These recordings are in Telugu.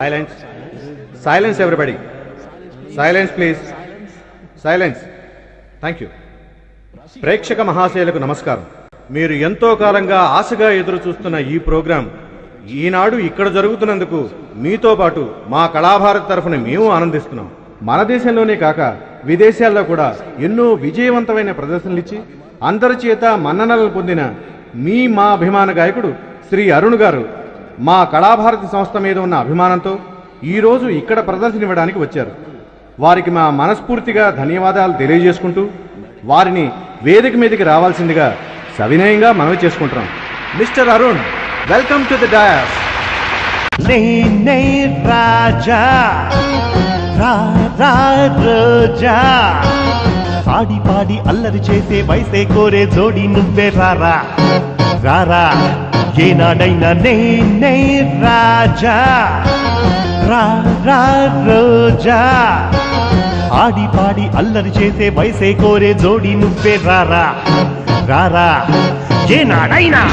Silence silence everybody silence please silence thank you ప్రేక్షక మహాశయులకు నమస్కారం మీరు ఎంతో కాలంగా ఆశగా ఎదురు చూస్తున్న ఈ ప్రోగ్రాం ఈనాడు ఇక్కడ జరుగుతున్నందుకు మీతో పాటు మా కళాభారత్ తరఫున మేము ఆనందిస్తున్నాం మన దేశంలోనే కాక విదేశాల్లో కూడా ఎన్నో విజయవంతమైన ప్రదర్శనలు ఇచ్చి అందరి చేత మన్ననలు పొందిన మీ మా అభిమాన గాయకుడు శ్రీ అరుణ్ గారు మా కళాభారతి సంస్థ మీద ఉన్న అభిమానంతో ఈరోజు ఇక్కడ ప్రదర్శన ఇవ్వడానికి వచ్చారు వారికి మా మనస్ఫూర్తిగా ధన్యవాదాలు తెలియజేసుకుంటూ వారిని వేదిక మీదకి రావాల్సిందిగా సవినయంగా మనవి చేసుకుంటున్నాం mister Arun welcome to the dais నేనే రాజా రా రా రోజా పాడి పాడి అల్లరి చేసే వయసే కోరే జోడి నువ్వే రారా రారా ఏనాడైనా నేనే రాజా రా రా రోజా ఆడి పాడి అల్లరి చేసే వయసే కోరే జోడి నువ్వే రారా రారా ఏనాడైనా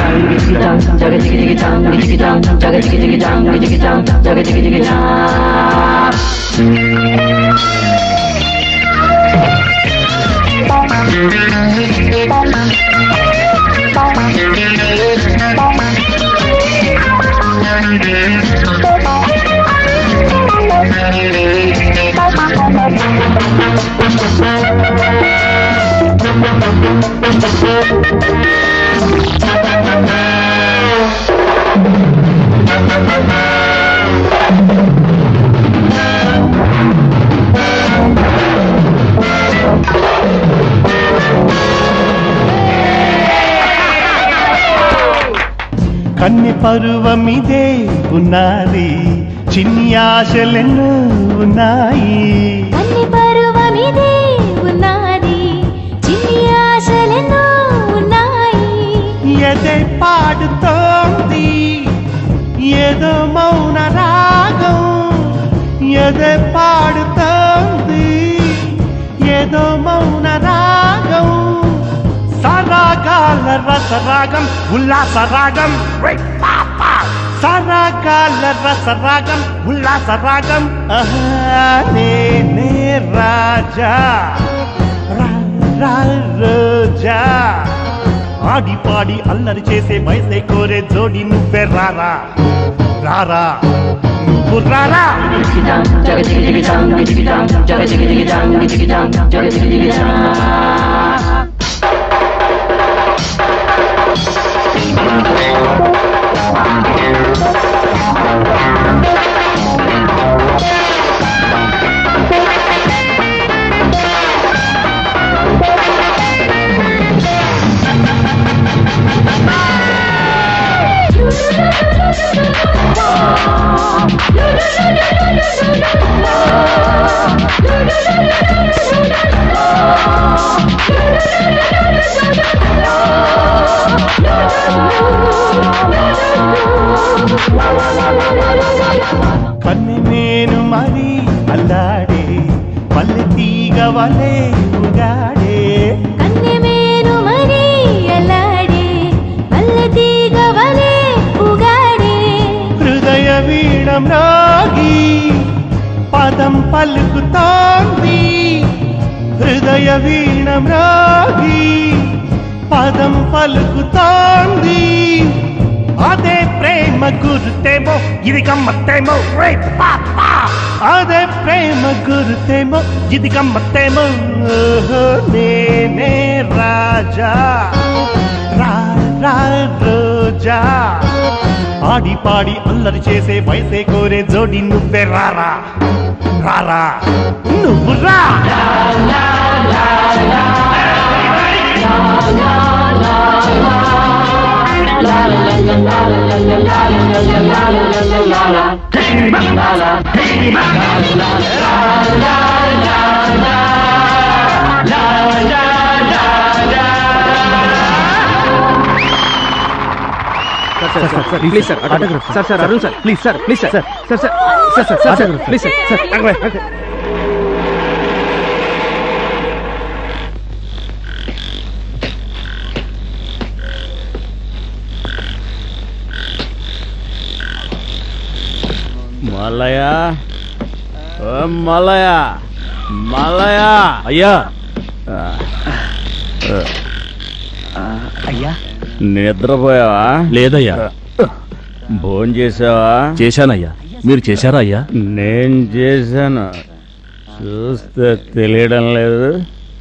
కన్ని పరువమిదే ఉన్నది చిన్ని ఆశలెన్నో ఉన్నాయి అన్ని పరువమిదే ఉన్నది చిన్ని ఆశలెన్నో ఉన్నాయి ఎదే పాడుతోంది ఏదో మౌన రాగం ఎదే పాడుతోంది ఏదో మౌన రాగం సరాగాల రసరాగం ఉల్లాస రాగం రేయ్ పాపా! సరాగాల రసరాగం ఉల్లాస రాగం ఆహా, నేనే రాజా రా రా రోజా ఆడి పాడి అల్లరి చేసే వయసే కోరే జోడి నువ్వే రారా రారా నువ్వు రారా కన్నెమేను మరి అల్లాడే పల్లె తీగ వలే ఉగాడే కన్నెమేను మరి అల్లాడే మల్లె తీగ వలె ఉగాడే హృదయ వీణం రాగి పదం పలుకుతోంది హృదయ వీణం రాగి పదం పలుకుతోంది అదే ప్రేమ గురుతేమో ఇది గమ్మత్తేమో రే పాపా అదే ప్రేమ గురుతేమో ఇది గమ్మత్తేమో ఓహో, నేనే రాజా రా రా రోజా ఆడి పాడి అల్లరి చేసే వయసే కోరే జోడి నువ్వే రారా రారా నువ్వు రా please sir sir sir Arun sir please sir please sir sir sir sir sir sir please sir sir Mallayya ఓ మల్లయ్య మల్లయ్య అయ్యా అయ్యా నిద్రపోయావా లేదయ్యా భోజనం చేసావా చేశానయ్యా మీరు చేశారా అయ్యా నేను చేశాను చూస్తే తెలియడం లేదు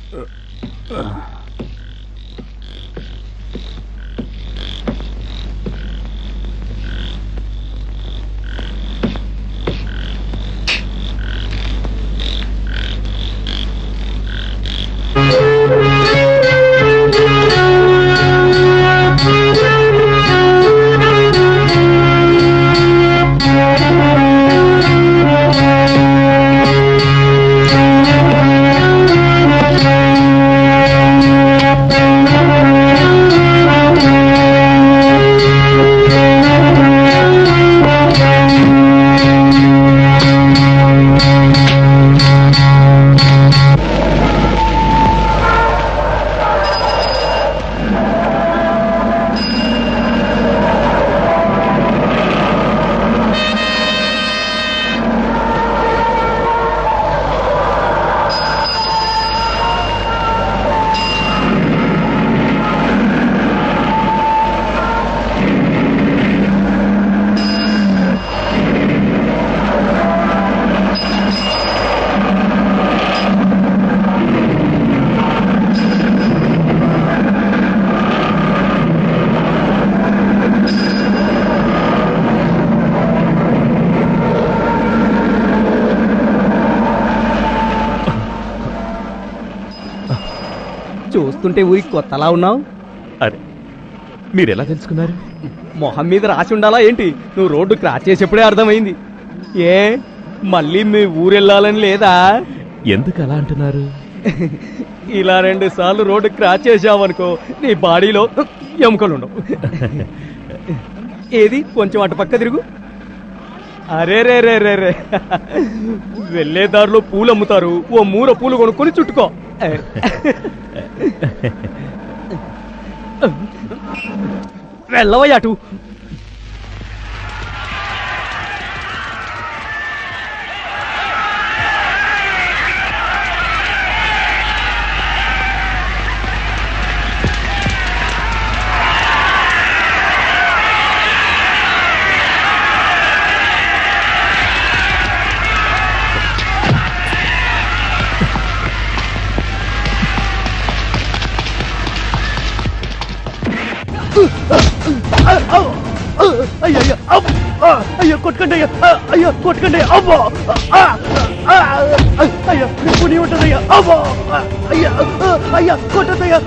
చూస్తుంటే ఊరికి కొత్తలా ఉన్నావు అరే మీరు ఎలా తెలుసుకున్నారు మొహం మీద రాసి ఉండాలా ఏంటి నువ్వు రోడ్డు క్రాస్ చేసేప్పుడే అర్థమైంది ఏ మళ్ళీ మీ ఊరు వెళ్ళాలని లేదా ఎందుకు అలా అంటున్నారు ఇలా రెండు సార్లు రోడ్డు క్రాస్ చేసావనుకో నీ బాడీలో ఎముకలు ఉండవు ఏది కొంచెం అటు పక్క తిరుగు అరే రే రే రే రే వెళ్ళే దారిలో పూలు అమ్ముతారు ఓ మూర పూలు కొనుక్కొని చుట్టుకో వెళ్ళవయ్య అటు అయ్యా అయ్యా కొట్టుకండి అయ్యా అయ్యా కొట్టుకండి అమ్మో అయ్యా పుని ఉంటుందయ్యా అమ్మో అయ్యా అయ్యా కొట్టదయ్యా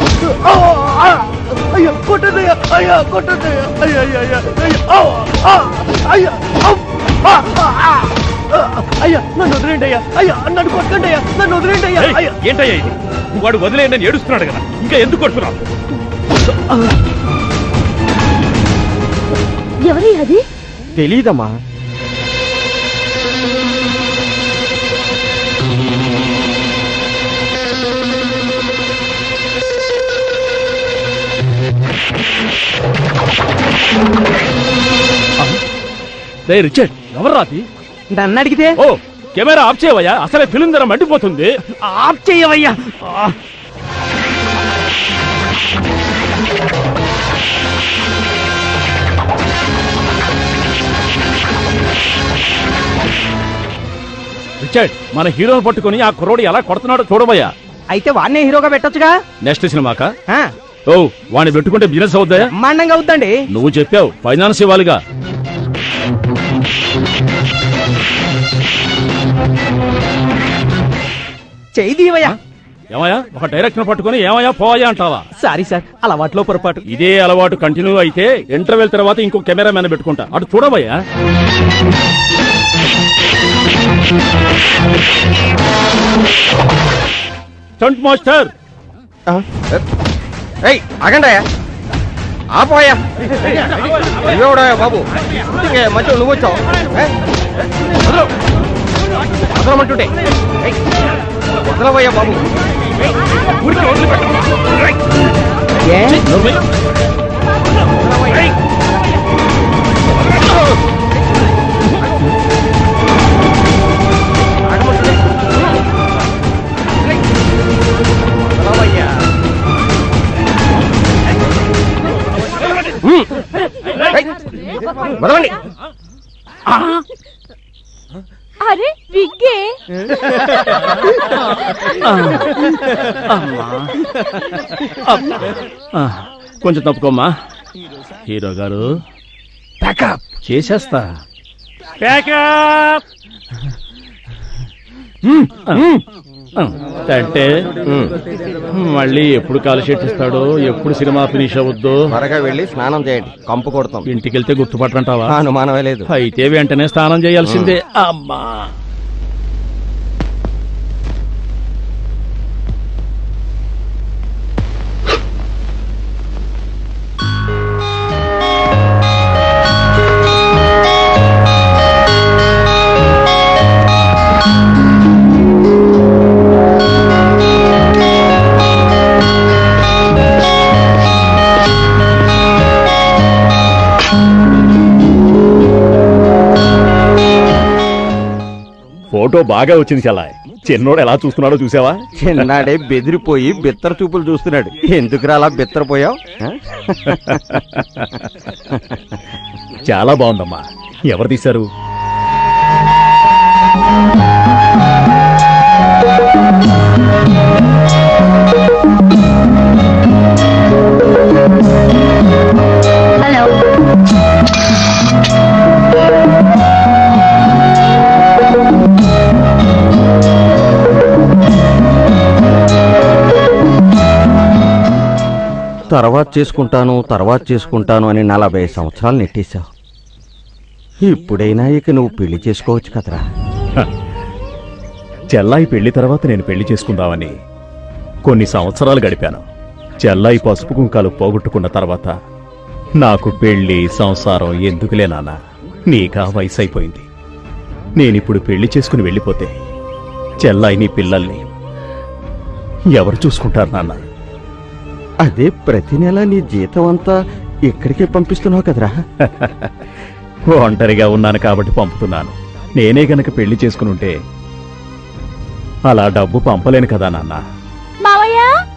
అయ్యా కొట్టదయ్యా అయ్యా కొట్టదయ్యా అయ్యా అయ్యా అయ్యా అయ్యా అయ్యా అయ్యా నన్ను వదిలేండి అయ్యా అయ్యా నన్ను కొట్టకండి అయ్యా నన్ను వదిలేండి అయ్యా ఏయ్, అయ్యా ఏంటయ్యా ఇది వాడు వదిలేయండి అని ఏడుస్తున్నాడు కదా ఇంకా ఎందుకు కొడుతున్నావు ఎవరి అది తెలీదమ్మా రే రిచర్డ్ ఎవరు రాది నన్ను అడిగితే ఓ కెమెరా ఆఫ్ చేయవయ్యా అసలే ఫిలిం ధర మండిపోతుంది ఆఫ్ చెయ్యవయ్యా రిచర్డ్ మన హీరోని పట్టుకొని ఆ కుర్రోడు ఎలా కొడుతున్నాడో చూడబోయా అయితే వాడినే హీరోగా పెట్టొచ్చుగా నెక్స్ట్ సినిమాక ఆ, ఓ వాడిని పెట్టుకుంటే బిజినెస్ అవుద్దా బ్రహ్మాండంగా అవుద్దండి నువ్వు చెప్పావు ఫైనాన్స్ ఇవ్వాలిగా చెయ్యి తీయవయ్యా ఏమయ్యా ఒక డైరెక్టర్ పట్టుకొని ఏమయ్యా పోవయ్యా అంటావా సారీ సార్ అలవాట్లో పొరపాటు ఇదే అలవాటు కంటిన్యూ అయితే ఇంటర్వెల్ తర్వాత ఇంకో కెమెరా మ్యాన్ పెట్టుకుంటా అటు చూడబోయా స్టంట్ మాస్టర్ ఏయ్ ఆగండి ఆపోయా ఇవ్వడాయా బాబు ఇంకే మధ్య నువ్వు వచ్చావు వదలమంటుంటే ఏయ్, వదలవయ్యా బాబు ఏ వదలండి అరే విగ్గే ఆ, కొంచెం తప్పుకోమ్మా హీరో గారు ప్యాకప్ చేసేస్తా ప్యాకప్ అంటే మళ్ళీ ఎప్పుడు కాలు ఇస్తాడో ఎప్పుడు సినిమా ఫినిష్ అవుద్దో త్వరగా వెళ్ళి స్నానం చేయండి కంపు కొడతాం ఇంటికి వెళ్తే గుర్తుపట్టంటావా అనుమానమే లేదు అయితే వెంటనే స్నానం చేయాల్సిందే అమ్మా ఫోటో బాగా వచ్చింది చలా చిన్నోడు ఎలా చూస్తున్నాడో చూసావా చిన్నాడే బెదిరిపోయి బిత్తర చూపులు చూస్తున్నాడు ఎందుకురా అలా బిత్తరపోయావు చాలా బాగుందమ్మా ఎవరు తీశారు తర్వాత చేసుకుంటాను తర్వాత చేసుకుంటాను అని నలభై సంవత్సరాలు నెట్టేశావు ఇప్పుడైనా ఇక నువ్వు పెళ్లి చేసుకోవచ్చు కదరా చెల్లాయి పెళ్లి తర్వాత నేను పెళ్లి చేసుకుందామని కొన్ని సంవత్సరాలు గడిపాను చెల్లాయి పసుపు కుంకాలు పోగొట్టుకున్న తర్వాత నాకు పెళ్లి సంసారం ఎందుకులే నాన్న నీకా వయసు అయిపోయింది నేనిప్పుడు పెళ్లి చేసుకుని వెళ్ళిపోతే చెల్లాయిని పిల్లల్ని ఎవరు చూసుకుంటారు నాన్న అదే ప్రతి నెల నీ జీతం అంతా ఇక్కడికే పంపిస్తున్నావు కదరా ఒంటరిగా ఉన్నాను కాబట్టి పంపుతున్నాను నేనే గనక పెళ్లి చేసుకుని ఉంటే అలా డబ్బు పంపలేను కదా నాన్న మావయ్య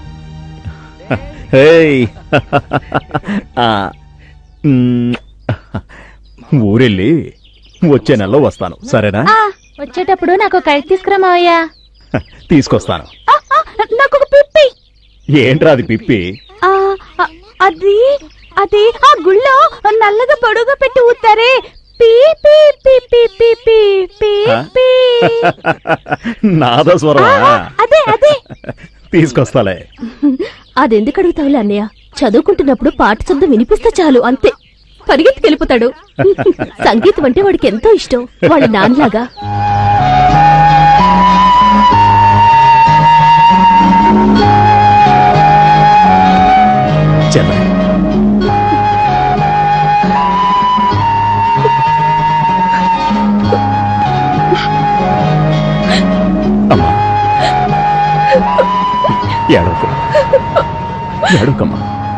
హేయ్! ఆ, మ్, ఊరెళ్ళి వచ్చే నెలలో వస్తాను సరేనా ఆ, వచ్చేటప్పుడు నాకు ఒక కైట్ తీసుకురా మావయ్య తీసుకొస్తాను ఆ, ఆ, నాకు ఒక పిప్పి ఏంట్రా అది పిప్పి ఆ, ఆ, అది అది ఆ గుళ్ళో నల్లగా పొడుగు పెట్టి ఊతారే పీ పీ పీ పీ పీ పీ పీ ఆ? పీ నాదస్వరం ఆ, అదే అదే తీసుకొస్తాలే అదెందుకు అడుగుతావులే అన్నయ్య చదువుకుంటున్నప్పుడు పాట శబ్దం వినిపిస్తే చాలు అంతే పరిగెత్తుకెళ్ళిపోతాడు సంగీతం అంటే వాడికి ఎంతో ఇష్టం వాళ్ళ నాన్నలాగా చెన్నై అమ్మా ఏడవకు ఏడవకమ్మా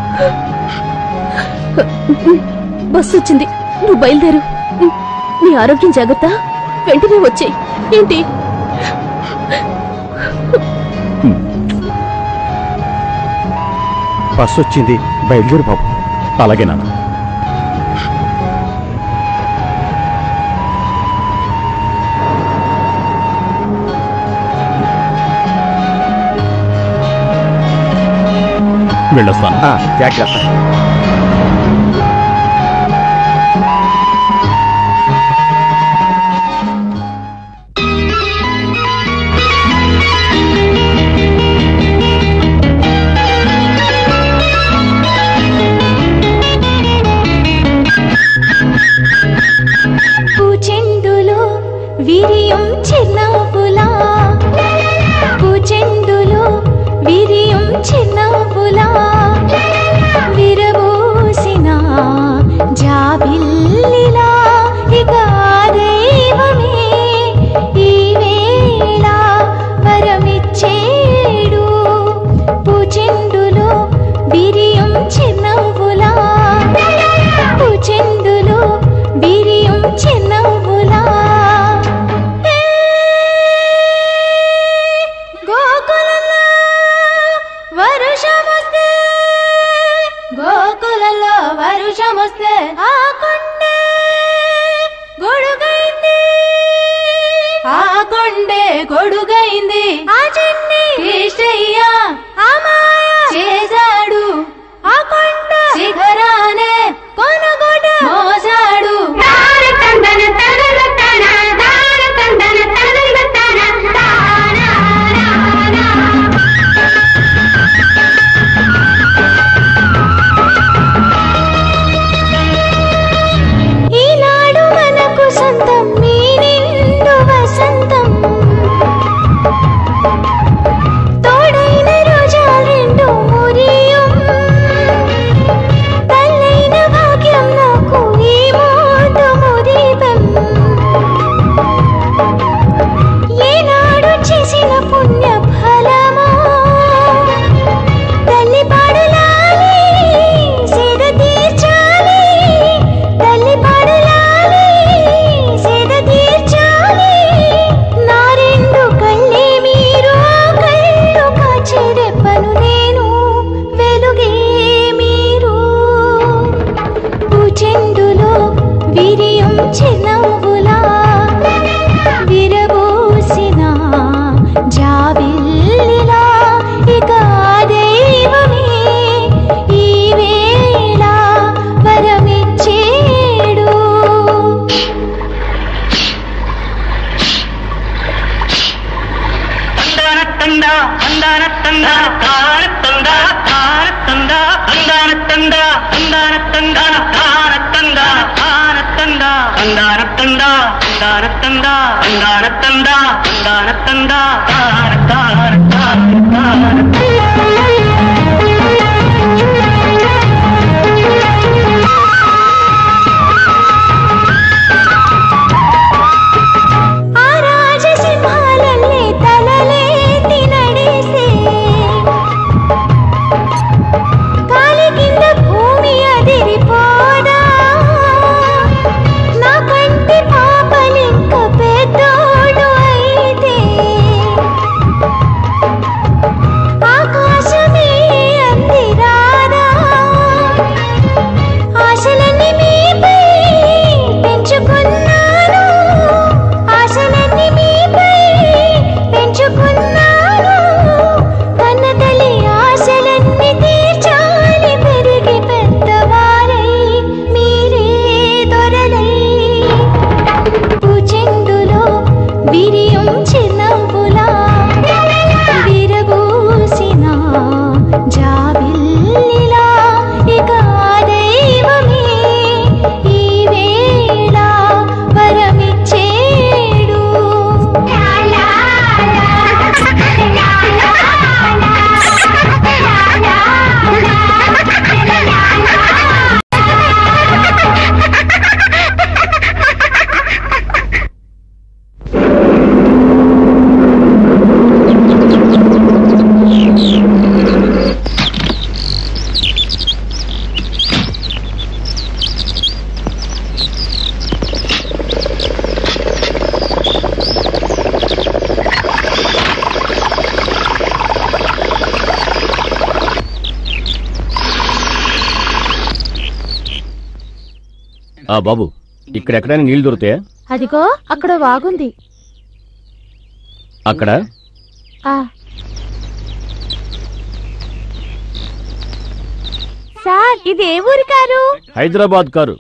బస్సు వచ్చింది నువ్వు బయలుదేరు నీ ఆరోగ్యం జాగ్రత్త వెంటనే వచ్చేయ్ ఏంటి బస్సు వచ్చింది బయలుదేరు బాబు అలాగే నాన్న వెళ్ళొస్తాను ఆ, జాగ్రత్త పూచెండులో విరియం చిన్నపులా పూచెండులో విరియం చిన్నపులా విరబూసిన జాబిల్లిలా ఇక ఆ దైవమే ఈ వేళ వరమిచ్చేడు పూచెండులో విరియం చిన్నపులా పూచెండులో విరియం చిన్నపులా చిరునవ్వులా విరబూసిన జాబిల్లిలా ఇక ఆ దైవమే ఈ వేళ వరమిచ్చేడు ఆ రాజసింహాలల్లే తలలేతి నడిసే కాలి కింద భూమి అదిరిపోదా నా కంటి పాపలింక పెద్దోడు అయితే ఆకాశమే అందిరాదా ఆశలన్నీ మీపై పెంచుకున్నాను ఆశలన్నీ మీపై పెంచుకున్నాను కన్న తల్లి ఆశలన్నీ తీర్చాలి పెరిగి పెద్దవారై మీరే దొరలై పూచెండులో విరియం చిన్నవ్వులా విరబూసిన జాబిల్లిలా ఇక ఆ దైవమే ఈ వేళ వరమిచ్చేడు ఆ బాబు ఇక్కడ ఎక్కడైనా నీళ్లు దొరుకుతాయా అదిగో అక్కడ వాగుంది అక్కడ ఆ సార్ ఇది ఏ ఊరు కారు హైదరాబాద్ కారు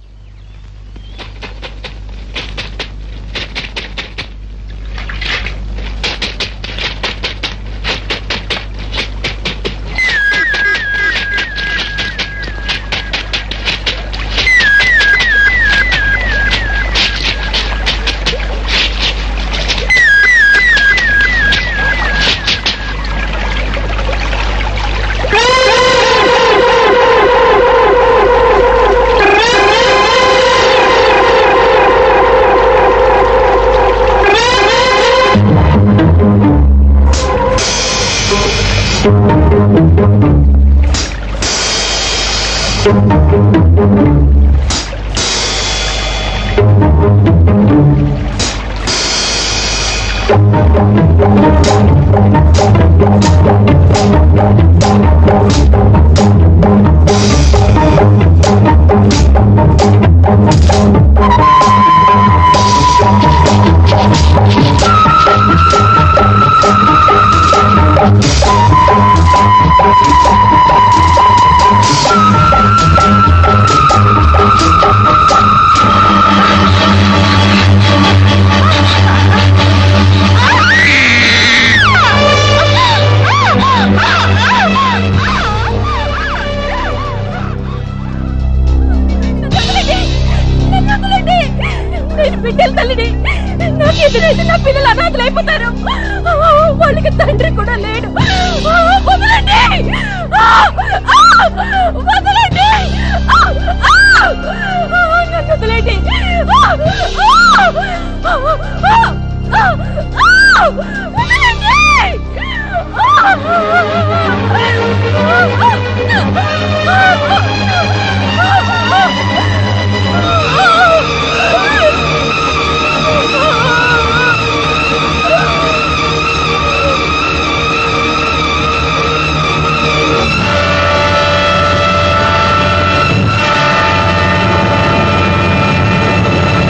నేను బిడ్డల తల్లిని నాకు ఎదురైతే నా పిల్లలు అనాథలైపోతారు వాళ్ళకి తండ్రి కూడా లేడు వదలండి వదలండి నన్ను వదలండి ఆ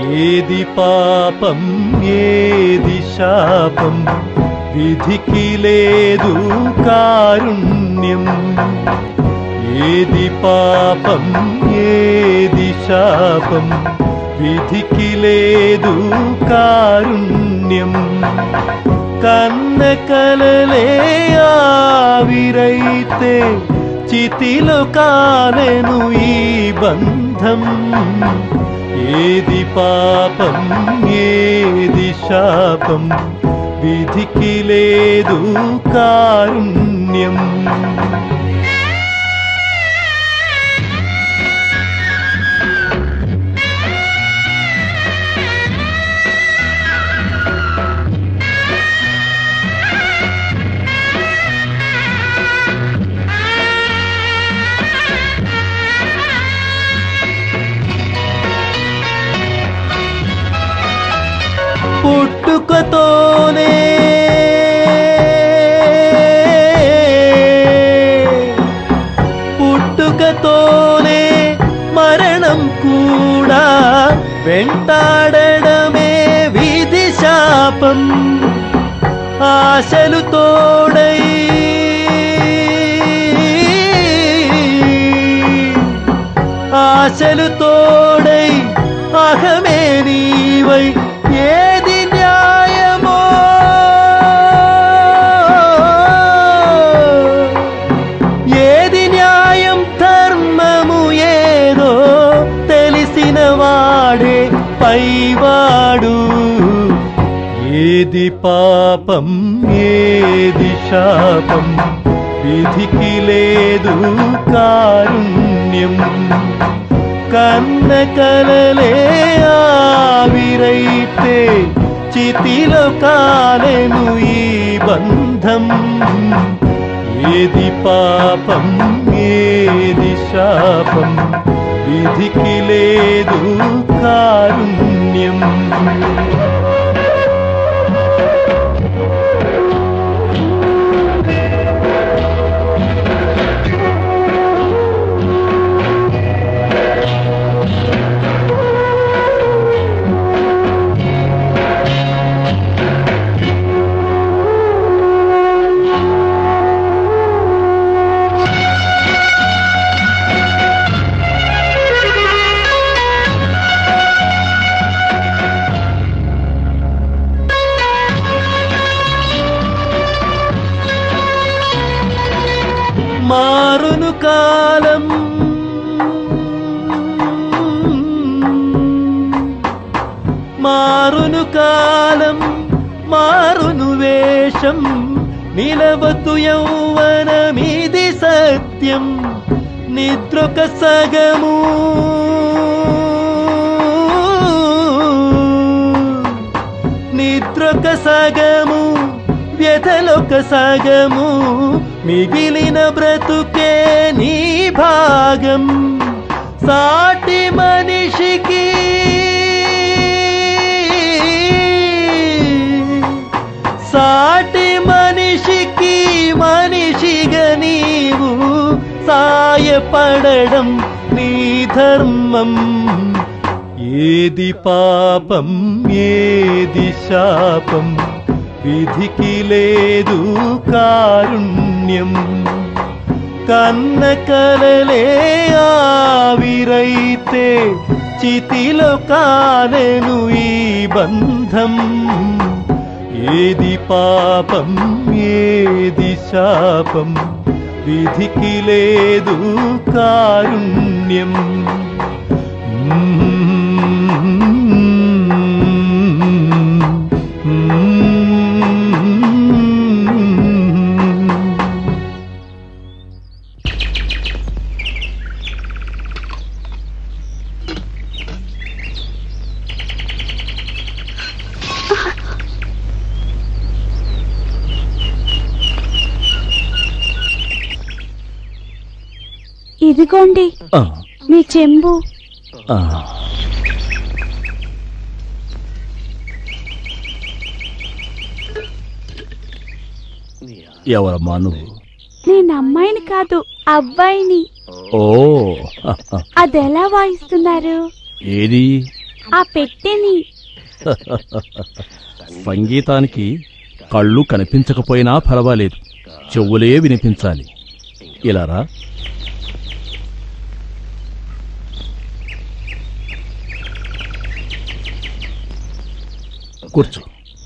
ఏది పాపం ఏది శాపం విధికి లేదు కారుణ్యం ఏది పాపం ఏది శాపం విధికి లేదు కారుణ్యం కన్న కలలే ఆవిరైతే చితిలో కాలెను ఈ బంధం ఏది పాపం ఏది శాపం విధికి లేదు కారుణ్యం పుట్టుకతోనే పుట్టుకతోనే మరణం కూడా వెంటాడడమే విధి శాపం ఆశలు తోడై ఆశలు తోడై అహమే నీవై ఏది న్యాయమో ఏది న్యాయం ధర్మము ఏదో తెలిసిన వాడే పైవాడు ఏది పాపం ఏది శాపం విధికి లేదు కారుణ్యం కన్న కలలే ఆవిరైతే చితిలో కాలెను ఈ బంధం ఏది పాపం ఏది శాపం విధికి లేదు కారుణ్యం మారును కాలం మారును కాలం మారును వేషం నిలవతు యౌవనమిది సత్యం నిద్రొక సగము నిద్రొక సగము వ్యధలొక సగము మిగిలిన బ్రతుకే నీ భాగం సాటి మనిషికి సాటి మనిషికి మనిషిగా నీవు సాయపడడం నీ ధర్మం ఏది పాపం ఏది శాపం విధికి లేదు కారుణ్యం కన్న కలలే ఆవిరైతే చితిలో కాలెను ఈ బంధం ఏది పాపం ఏది శాపం విధికి లేదు కారుణ్యం ఇదిగోండి ఆ, మీ చెంబు ఆ. ఎవరమ్మా నువ్వు నేను అమ్మాయిని కాదు అబ్బాయిని ఓ అదెలా వాయిస్తున్నారు ఏది ఆ పెట్టెని సంగీతానికి కళ్ళు కనిపించకపోయినా పర్వాలేదు చెవులే వినిపించాలి ఇలారా కూర్చో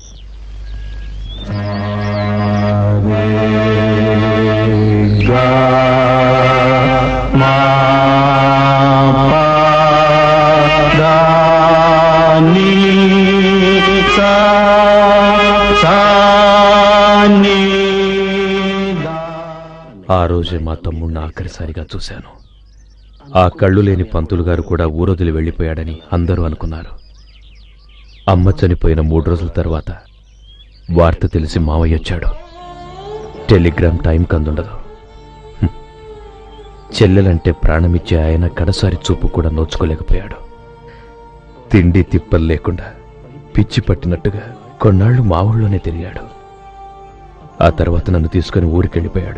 ఆ రోజే మా తమ్ముణ్ణి ఆఖరిసారిగా చూశాను ఆ కళ్ళు లేని పంతులు గారు కూడా ఊరొదిలి వెళ్ళిపోయాడని అందరూ అనుకున్నారు అమ్మ చనిపోయిన మూడు రోజుల తర్వాత వార్త తెలిసి మావయ్య వచ్చాడు టెలిగ్రామ్ టైంకి అందుండదు హ్మ్. చెల్లెలంటే ప్రాణమిచ్చే ఆయన కడసారి చూపు కూడా నోచుకోలేకపోయాడు తిండి తిప్పలు లేకుండా పిచ్చి పట్టినట్టుగా కొన్నాళ్లు మా ఊళ్ళోనే తిరిగాడు ఆ తర్వాత నన్ను తీసుకుని ఊరికెళ్ళిపోయాడు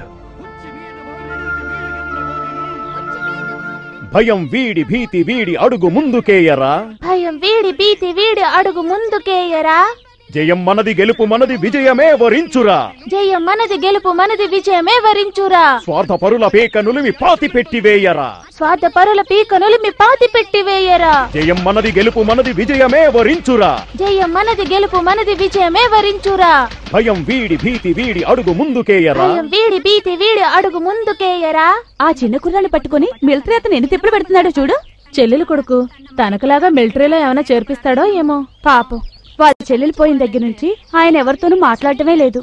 భయం వీడి భీతి వీడి అడుగు ముందుకేయరా భయం వీడి భీతి వీడి అడుగు ముందుకేయరా జయం మనది గెలుపు మనది విజయమే వరించురా జయం మనది గెలుపు మనది విజయమే వరించురా స్వార్థ పరుల పేక నులిమి పాతి పెట్టివేయరా స్వార్థ పరుల పీకనులు మీ పాతి పెట్టి వేయరా జయం మనది గెలుపు మనది విజయమే వరించురా జయం మనది గెలుపు మనది విజయమే వరించురా భయం వీడి భీతి వీడి అడుగు ముందుకేయరా భయం వీడి భీతి వీడి అడుగు ముందుకేయరా ఆ చిన్న కుర్రాన్ని పట్టుకుని మిలిటరీ అతను ఎన్ని తిప్పుడు పెడుతున్నాడో చూడు చెల్లెలు కొడుకు తనకులాగా మిలిటరీలో ఏమైనా చేర్పిస్తాడో ఏమో పాపం వాళ్ళ చెల్లెలు పోయిన దగ్గర నుంచి ఆయన ఎవరితోనూ మాట్లాడటమే లేదు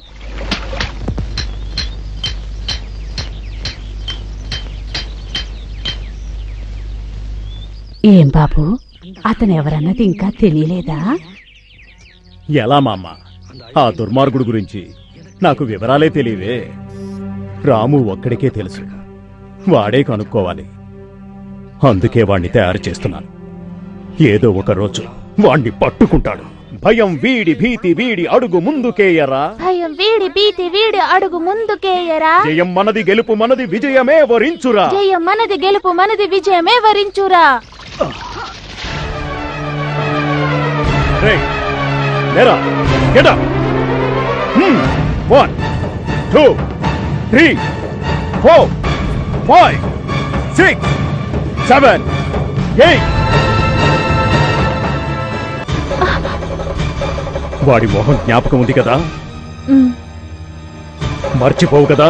ఏం బాబు అతను ఎవరన్నది ఇంకా తెలియలేదా ఎలా మామ ఆ దుర్మార్గుడు గురించి నాకు వివరాలే తెలియవే రాము ఒక్కడికే తెలుసు వాడే కనుక్కోవాలి అందుకే వాణ్ణి తయారు చేస్తున్నాను ఏదో ఒక రోజు వాణ్ణి పట్టుకుంటాడు భయం వీడి భీతి వీడి అడుగు ముందుకేయరా భయం వీడి భీతి వీడి అడుగు ముందుకేయరా జయం మనది గెలుపు మనది విజయమే వరించురా జయం మనది గెలుపు మనది విజయమే వరించురా రేయ్, లేరా get up one two three four five six seven eight వాడి మొహం జ్ఞాపకం ఉంది కదా మర్చిపోవు కదా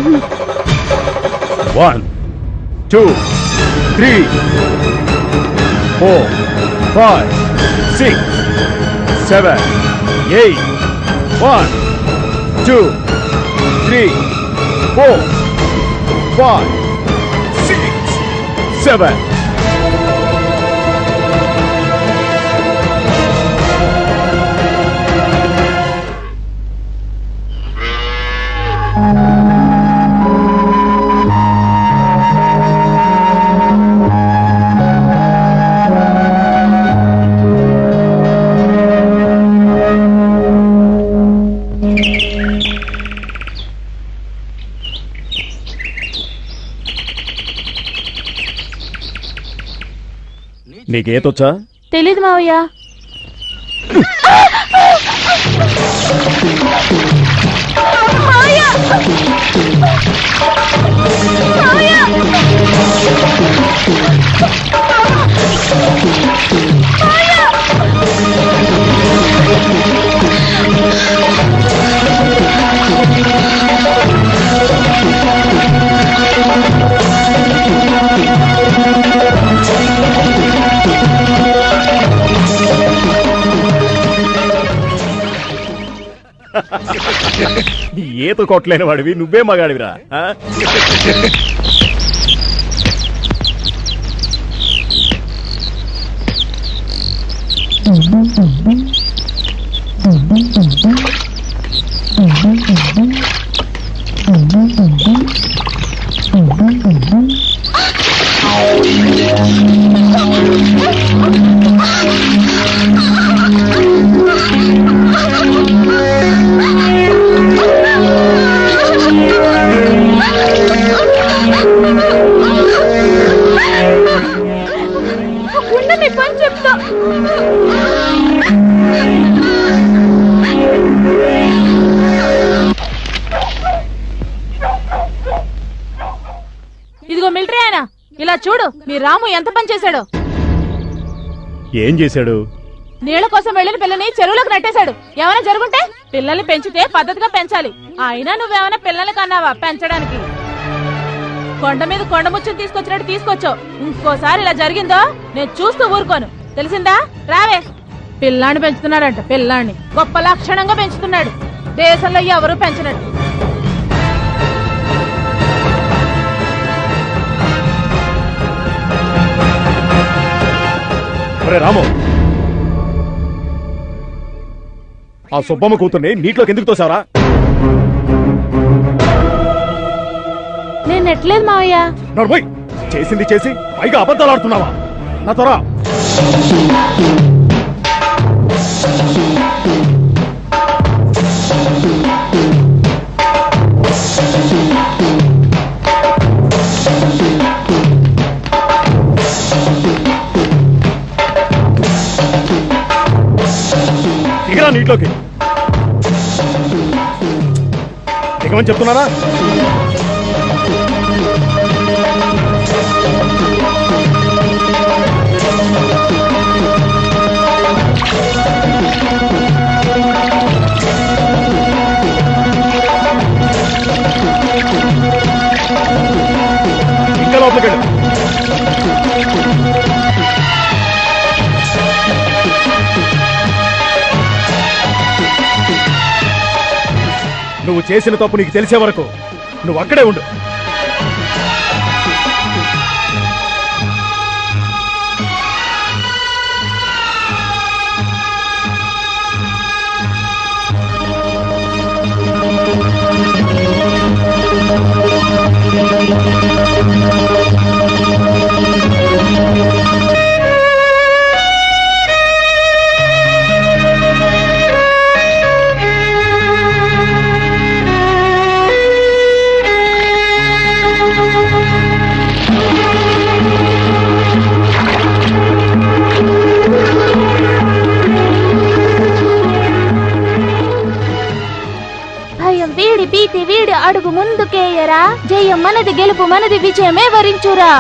one two three four five six seven, eight, one, two, three, four, five, six, seven. నీకేతొచ్చా తెలీదు మావయ్య ఈత కొట్టలేని వాడివి నువ్వే మగాడివిరా ఆ? ఉన్న మీ పని చెప్తా ఇలా చూడు మీ రాము ఎంత పని చేశాడో ఏం చేశాడు నీళ్ల కోసం వెళ్ళిన పిల్లని చెరువులోకి నెట్టేశాడు ఏమైనా జరుగుంటే పిల్లల్ని పెంచితే పద్ధతిగా పెంచాలి అయినా నువ్వేమైనా పిల్లల్ని కన్నావా పెంచడానికి కొండ మీద కొండ ముచ్చుని తీసుకొచ్చినట్టు తీసుకొచ్చావు ఇంకోసారి ఇలా జరిగిందో నేను చూస్తూ ఊరుకోను తెలిసిందా రావే పిల్లాన్ని పెంచుతున్నాడంట పిల్లాన్ని గొప్ప లక్షణంగా పెంచుతున్నాడు దేశంలో ఎవరు పెంచనట్టు ఒరే రాము ఆ సుబ్బమ్మ కూతుర్ని నీటిలోకి ఎందుకు తోసావరా నేను నెట్లేదు మావయ్య నడుపోయి చేసింది చేసి పైగా అబద్ధాలు ఆడుతున్నావా నా త్వర దిగరా నీటిలోకి దిగమని చెప్తున్నారా ఇంకా లోపలికి వెళ్ళు నువ్వు చేసిన తప్పు నీకు తెలిసే వరకు నువ్వు అక్కడే ఉండు భయం వీడి భీతి వీడి అడుగు ముందుకేయరా జయం మనది గెలుపు మనది విజయమే వరించురా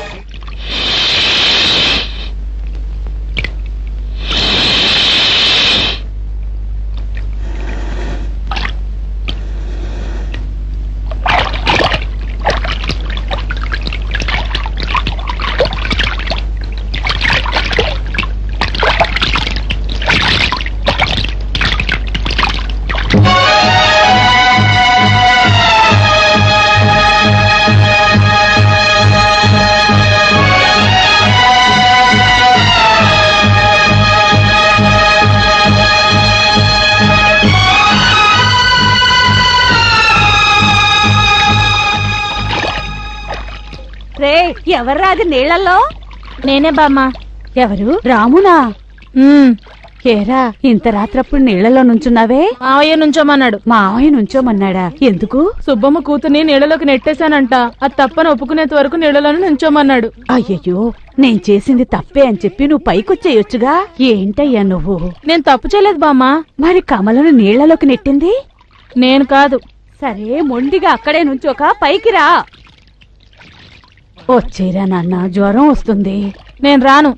రే ఎవర్రా అది నీళ్లలో నేనే బామ్మ ఎవరు రామునా ఏరా ఇంత రాత్రప్పుడు నీళ్లలో నుంచున్నావే మావయ్య నుంచోమన్నాడు మావయ్య నుంచోమన్నాడా ఎందుకు సుబ్బమ్మ కూతుర్ని నీళ్ళలోకి నెట్టేశానంట అది తప్పని ఒప్పుకునేంత వరకు నీళ్ళలోనే నుంచోమన్నాడు అయ్యయ్యో నేను చేసింది తప్పే అని చెప్పి నువ్వు పైకొచ్చేయొచ్చుగా ఏంటయ్యా నువ్వు నేను తప్పు చేయలేదు బామ్మ మరి కమలను నీళ్లలోకి నెట్టింది నేను కాదు సరే మొండిగా అక్కడే నుంచోక పైకి రా వచ్చేరా నాన్న జ్వరం వస్తుంది నేను రాను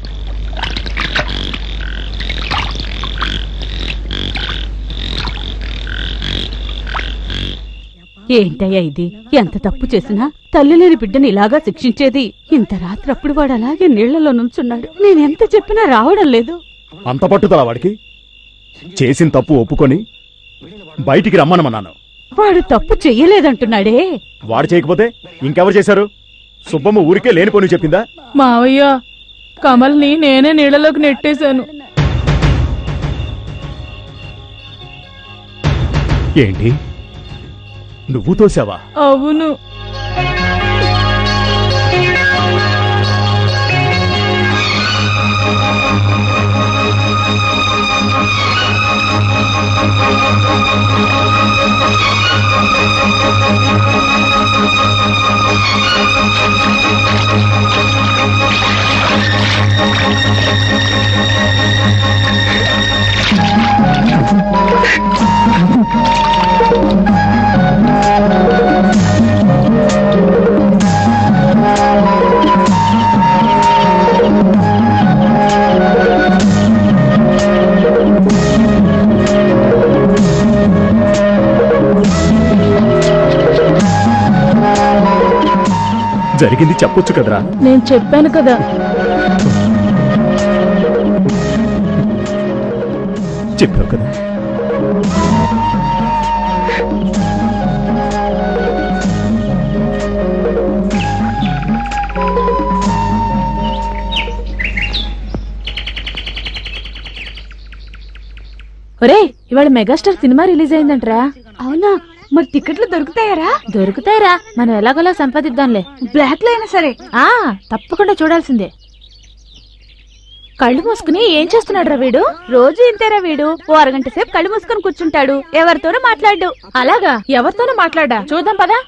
ఏంటయ్యా ఇది ఎంత తప్పు చేసినా తల్లి లేని బిడ్డని ఇలాగా శిక్షించేది ఇంత రాత్రప్పుడు వాడు అలాగే నీళ్లలో నుంచున్నాడు నేనెంత చెప్పినా రావడం లేదు అంత పట్టుదల వాడికి చేసిన తప్పు ఒప్పుకొని బయటికి రమ్మనమన్నాను వాడు తప్పు చెయ్యలేదంటున్నాడే వాడు చేయకపోతే ఇంకెవరు చేశారు సుబ్బమ్మ ఊరికే లేని పని చెప్పిందా మావయ్య కమల్ని నేనే నీళ్ళలోకి నెట్టేశాను ఏంటి నువ్వు తోసావా అవును ఆ జరిగింది చెప్పొచ్చు కదరా నేను చెప్పాను కదా చెప్పావు కదా ఒరే ఇవాళ మెగాస్టార్ సినిమా రిలీజ్ అయిందంటరా అవునా మరి టికెట్లు దొరుకుతాయరా దొరుకుతాయిరా మనం ఎలాగోలా సంపాదిద్దాంలే బ్లాక్ లో అయినా సరే ఆ తప్పకుండా చూడాల్సిందే కళ్ళు మూసుకుని ఏం చేస్తున్నాడు రా వీడు రోజు ఇంతేరా వీడు ఓ అరగంట సేపు కళ్ళు మూసుకొని కూర్చుంటాడు ఎవరితోనూ మాట్లాడు అలాగా ఎవరితోనూ మాట్లాడా చూద్దాం పదా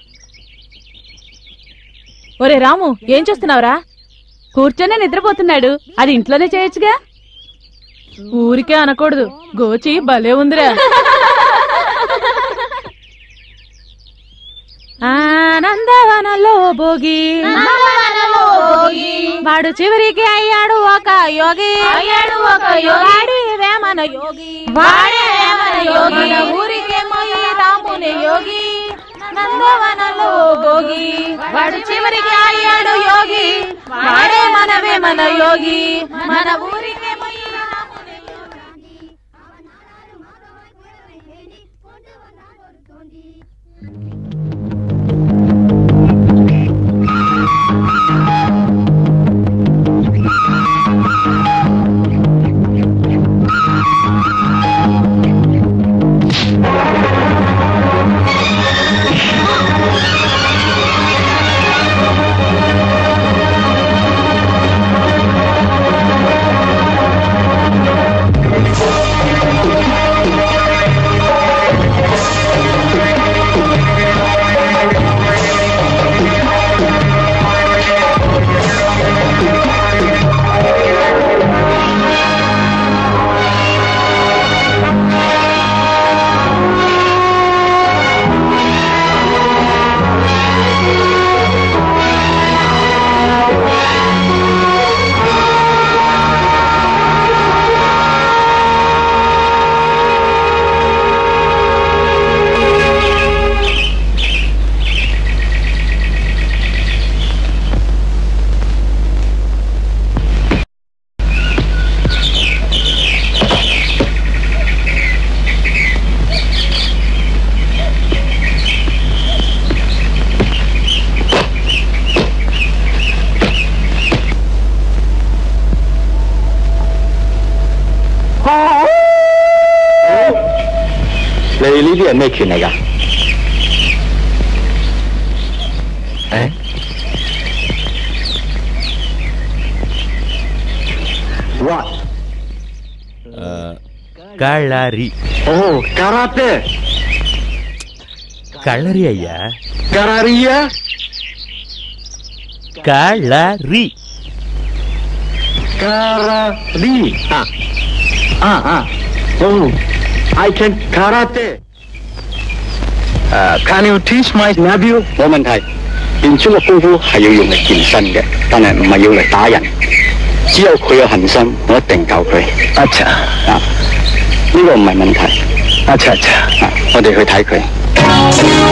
ఒరే రాము ఏం చేస్తున్నావురా కూర్చొనే నిద్రపోతున్నాడు అది ఇంట్లోనే చేయొచ్చుగా ఊరికే అనకూడదు గోచి భలే ఉందిరా ఆనందవనలో భోగి వాడు చివరికి అయ్యాడు ఒక యోగి అయ్యాడు ఒక యోగి వేమన యోగి వాడే వేమన యోగి మన ఊరికేమో ఈ రాముని యోగి నందవనలో భోగి వాడు చివరికి అయ్యాడు యోగి వాడే మన వేమన యోగి మన ఊరికేమో ఈ రాముని కళ్ళారి ఓ కరాటే కళ్ళరి అయ్యా కరారియా కళ్ళరి కరారి ఆ ఆ ఓ I can karate Can you teach my nephew？冇問題。練出嘅功夫係要用嚟健身嘅，但係唔係要嚟打人。只有佢有恒心，我一定救佢。阿茶啊，呢個唔係問題。阿茶茶，啊，我哋去睇佢。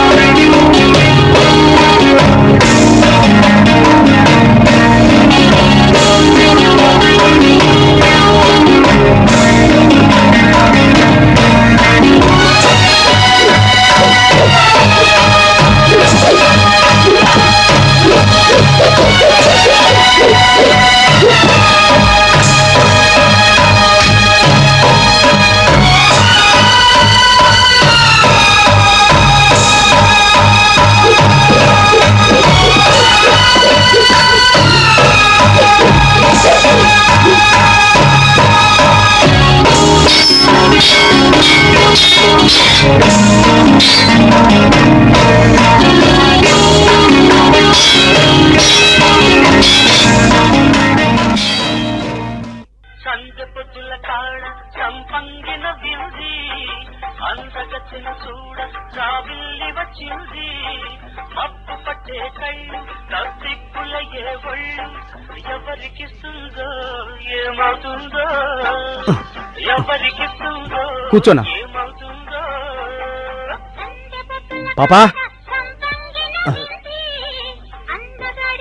సందపతుల కాడ సంపంగిన వింది అందగతిన చూడ రావిల్లి వచ్చింది మబ్బు పట్టే కళ్ళు కత్తిక్కుల ఏ ఒళ్ళు ఎవరికిస్తుందో ఏమవుతుందో ఎవరికిస్తుందో కూర్చోనా ఏమవుతుందో పాపా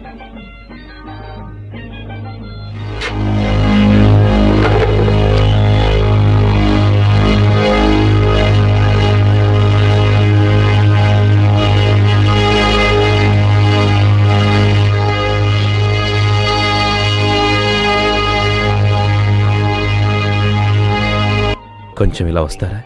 కొంచెం ఇలా వస్తారా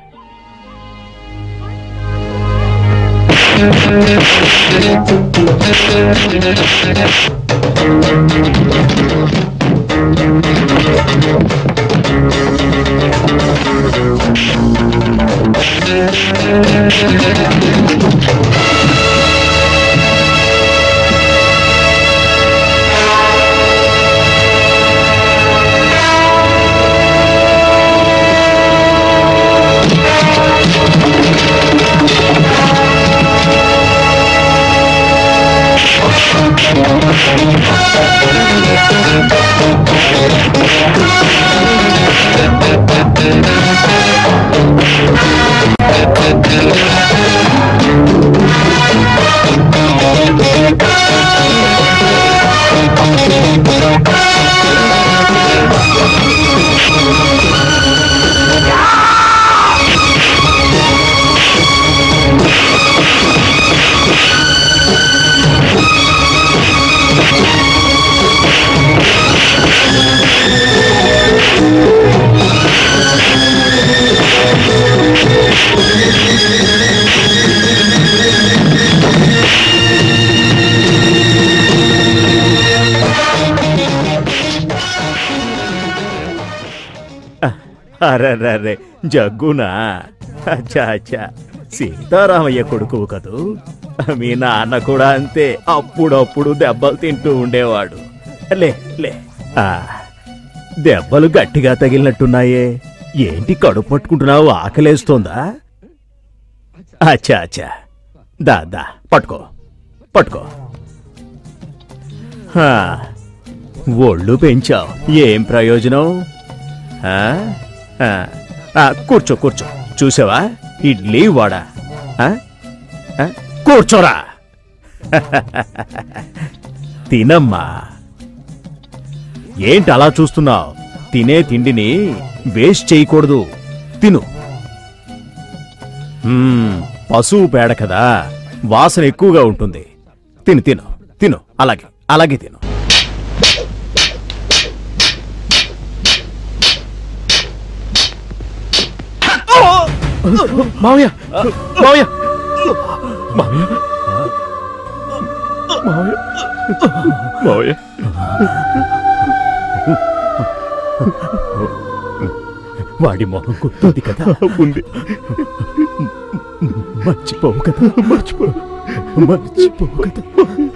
అరే జగ్గునా అచ్చా అచ్చా సీతారామయ్య కొడుకు కదూ మీ నాన్న కూడా అంతే అప్పుడప్పుడు దెబ్బలు తింటూ ఉండేవాడు లే లే ఆ, దెబ్బలు గట్టిగా తగిలినట్టున్నాయే ఏంటి కడుపు పట్టుకుంటున్నావు ఆకలేస్తోందా అచ్చా అచ్చా దా దా పట్టుకో పట్టుకో హా, ఒళ్ళు పెంచావు ఏం ప్రయోజనం ఆ? ఆ, ఆ, కూర్చో కూర్చో చూసావా ఇడ్లీ వడ ఆ? ఆ, కూర్చోరా తినమ్మా ఏంటి అలా చూస్తున్నావు తినే తిండిని వేస్ట్ చేయకూడదు తిను మ్మ్, పశువు పేడ కదా వాసన ఎక్కువగా ఉంటుంది తిను తిను తిను అలాగే అలాగే తిను మావయ్య మావయ్య మావయ్య మావయ్య మావయ్య వాడి మొహం గుర్తుంది కదా ఉంది మర్చిపోవు కదా మర్చిపో మర్చిపోవు కదా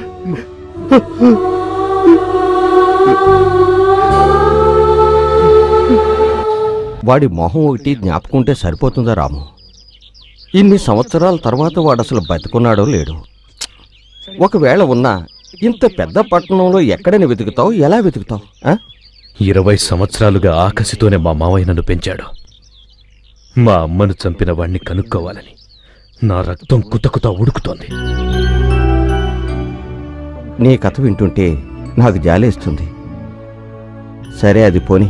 వాడి మొహం ఒకటి జ్ఞాపకుంటే సరిపోతుందా రాము ఇన్ని సంవత్సరాల తర్వాత వాడు అసలు బతుకున్నాడో లేడు ఒకవేళ ఉన్నా ఇంత పెద్ద పట్టణంలో ఎక్కడని వెతుకుతావు ఎలా వెతుకుతావు ఆ? ఇరవై సంవత్సరాలుగా ఆకసితోనే మా మావయ్య నన్ను పెంచాడు మా అమ్మను చంపిన వాణ్ణి కనుక్కోవాలని నా రక్తం కుతకుత ఉడుకుతోంది నీ కథ వింటుంటే నాకు జాలేస్తుంది సరే అది పోని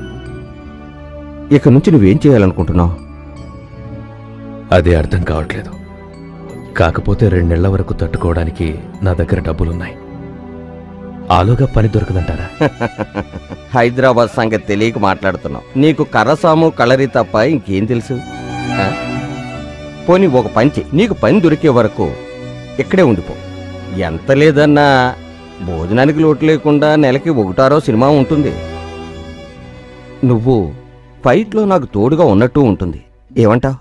ఇక నుంచి నువ్వేం చేయాలనుకుంటున్నావు అదే అర్థం కావట్లేదు కాకపోతే రెండేళ్ల వరకు తట్టుకోవడానికి నా దగ్గర డబ్బులున్నాయి ఆలోగా పని దొరకదంటారా హైదరాబాద్ సంగతి తెలియక మాట్లాడుతున్నావు నీకు కర్రసాము కలరి తప్ప ఇంకేం తెలుసు ఆ? పోనీ ఒక పని చెయ్యి నీకు పని దొరికే వరకు ఇక్కడే ఉండిపో ఎంత లేదన్నా భోజనానికి లోటు లేకుండా నెలకి ఒకటారో సినిమా ఉంటుంది నువ్వు ఫైట్లో నాకు తోడుగా ఉన్నట్టు ఉంటుంది ఏమంటావ్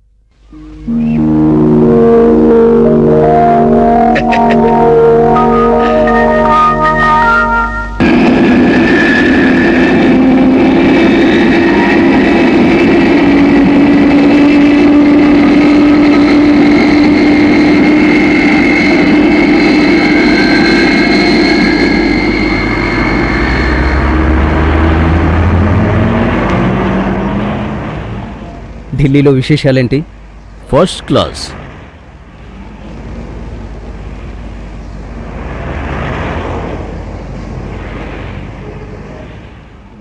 ఢిల్లీలో విశేషాలేంటి ఫస్ట్ క్లాస్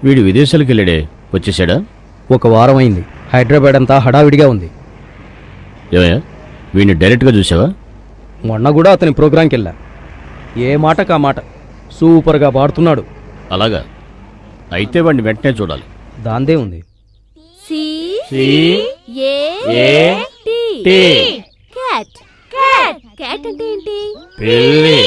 వీడు విదేశాలకు వెళ్ళాడే వచ్చేసాడా ఒక వారం అయింది హైదరాబాద్ అంతా హడావిడిగా ఉంది ఏమయ్యా వీడిని డైరెక్ట్గా చూసావా మొన్న కూడా అతని ప్రోగ్రాంకి వెళ్ళా ఏ మాటకు ఆ మాట సూపర్గా పాడుతున్నాడు అలాగా అయితే వాడిని వెంటనే చూడాలి దాందే ఉంది C C A A T T. Cat cat cat అంటే ఏంటి పిల్లి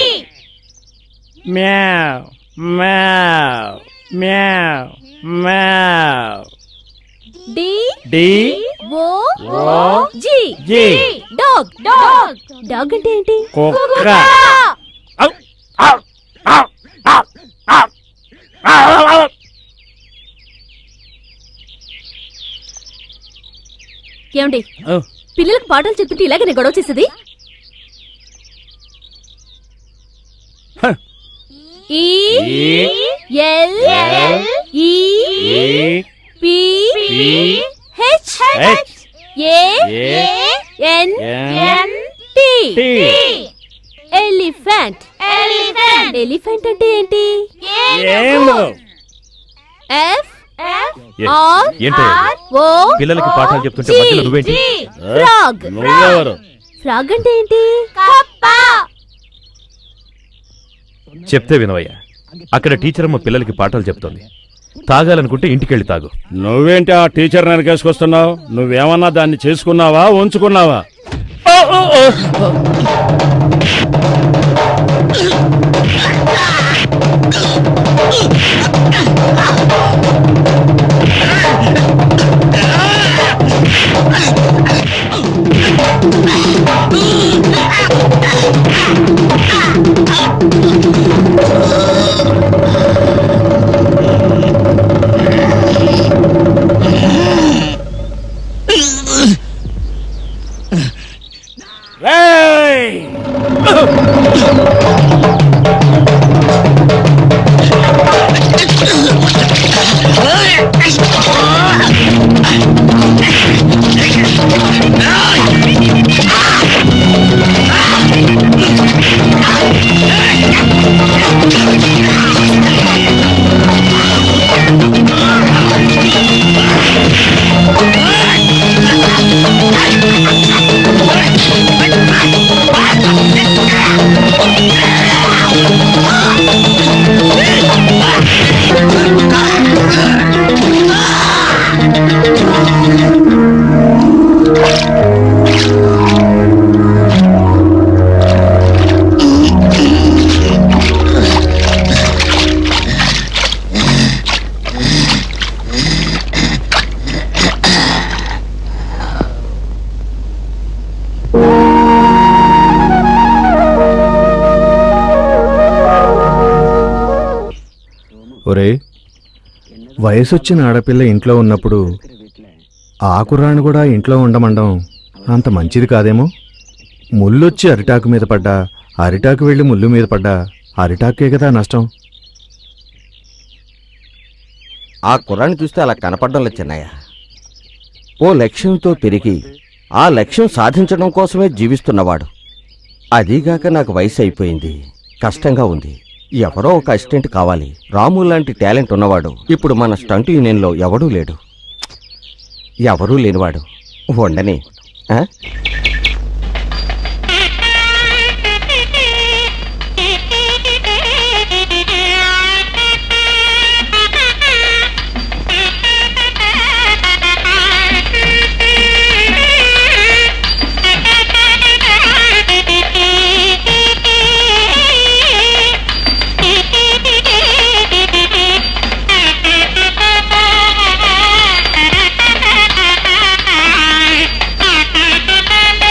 మ్యావ్ మ్యావ్ మ్యావ్ మ్యావ్ D D O O G G. Dog dog dog అంటే ఏంటి కుక్క. ఏమండి పిల్లలకు పాటలు చెప్తుంటే ఇలాగనే గొడవ చేసేది E L E P H H. A A. N N. T T. Elephant elephant elephant అంటే ఏంటి ఏమో ఎఫ్ ఏ, ఆర్ ఏంటయ్యా ఆర్ ఓ పిల్లలకి పాఠాలు చెప్తుంటే మధ్యలో నువ్వేంటి ఫ్రాగ్ నువ్వెవరు ఫ్రాగ్ అంటే ఏంటి చెప్తే వినవయ్యా అక్కడ టీచర్ అమ్మ పిల్లలకి పాఠాలు చెప్తోంది తాగాలనుకుంటే ఇంటికెళ్ళి తాగు నువ్వేంటి ఆ టీచర్ వెనకేసుకొస్తున్నావు నువ్వేమన్నా దాన్ని చేసుకున్నావా ఉంచుకున్నావా ఒరే వయసొచ్చిన ఆడపిల్ల ఇంట్లో ఉన్నప్పుడు ఆ కుర్రాన్ని కూడా ఇంట్లో ఉండమండం అంత మంచిది కాదేమో ముల్లొచ్చి అరిటాకు మీద పడ్డా అరిటాకు వెళ్ళి ముళ్ళు మీద పడ్డా అరిటాకే కదా నష్టం ఆ కుర్రాన్ని చూస్తే అలా కనపడడం లేదు చిన్నయ్య ఓ లక్ష్యంతో పెరిగి ఆ లక్ష్యం సాధించడం కోసమే జీవిస్తున్నవాడు అదీగాక నాకు వయసు అయిపోయింది కష్టంగా ఉంది ఎవరో ఒక అసిస్టెంట్ కావాలి రాము లాంటి టాలెంట్ ఉన్నవాడు ఇప్పుడు మన స్టంట్ యూనియన్లో ఎవడూ లేడు ఎవరూ లేనివాడు ఉండని ఆ? Thank you.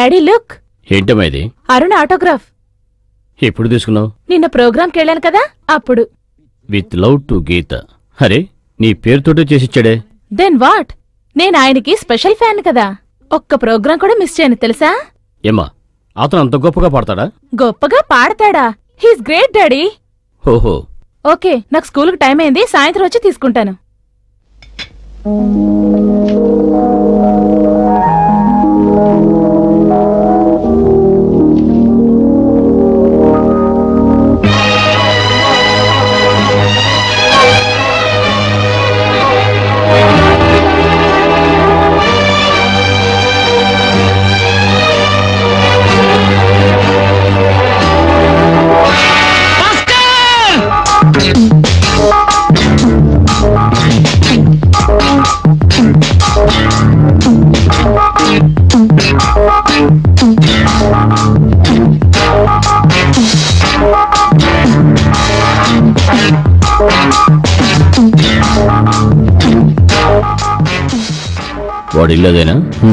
డాడీ లుక్ ఏంటమ్మా ఇది అరుణ్ ఆటోగ్రాఫ్ ఎప్పుడు తీసుకున్నావు నిన్న ప్రోగ్రామ్కి వెళ్ళాను కదా అప్పుడు విత్ లవ్ టు గీత అరే నీ పేరుతోటే చేసిచ్చాడే దెన్ వాట్ నేను ఆయనకి స్పెషల్ ఫ్యాన్ కదా ఒక్క ప్రోగ్రాం కూడా మిస్ చేయను తెలుసా ఏమ్మా అతను అంత గొప్పగా పాడతాడా గొప్పగా పాడతాడా హీస్ గ్రేట్ డాడీ ఓహో ఓకే నాకు స్కూల్కి టైం అయింది సాయంత్రం వచ్చి తీసుకుంటాను వాడు ఇల్లదేనా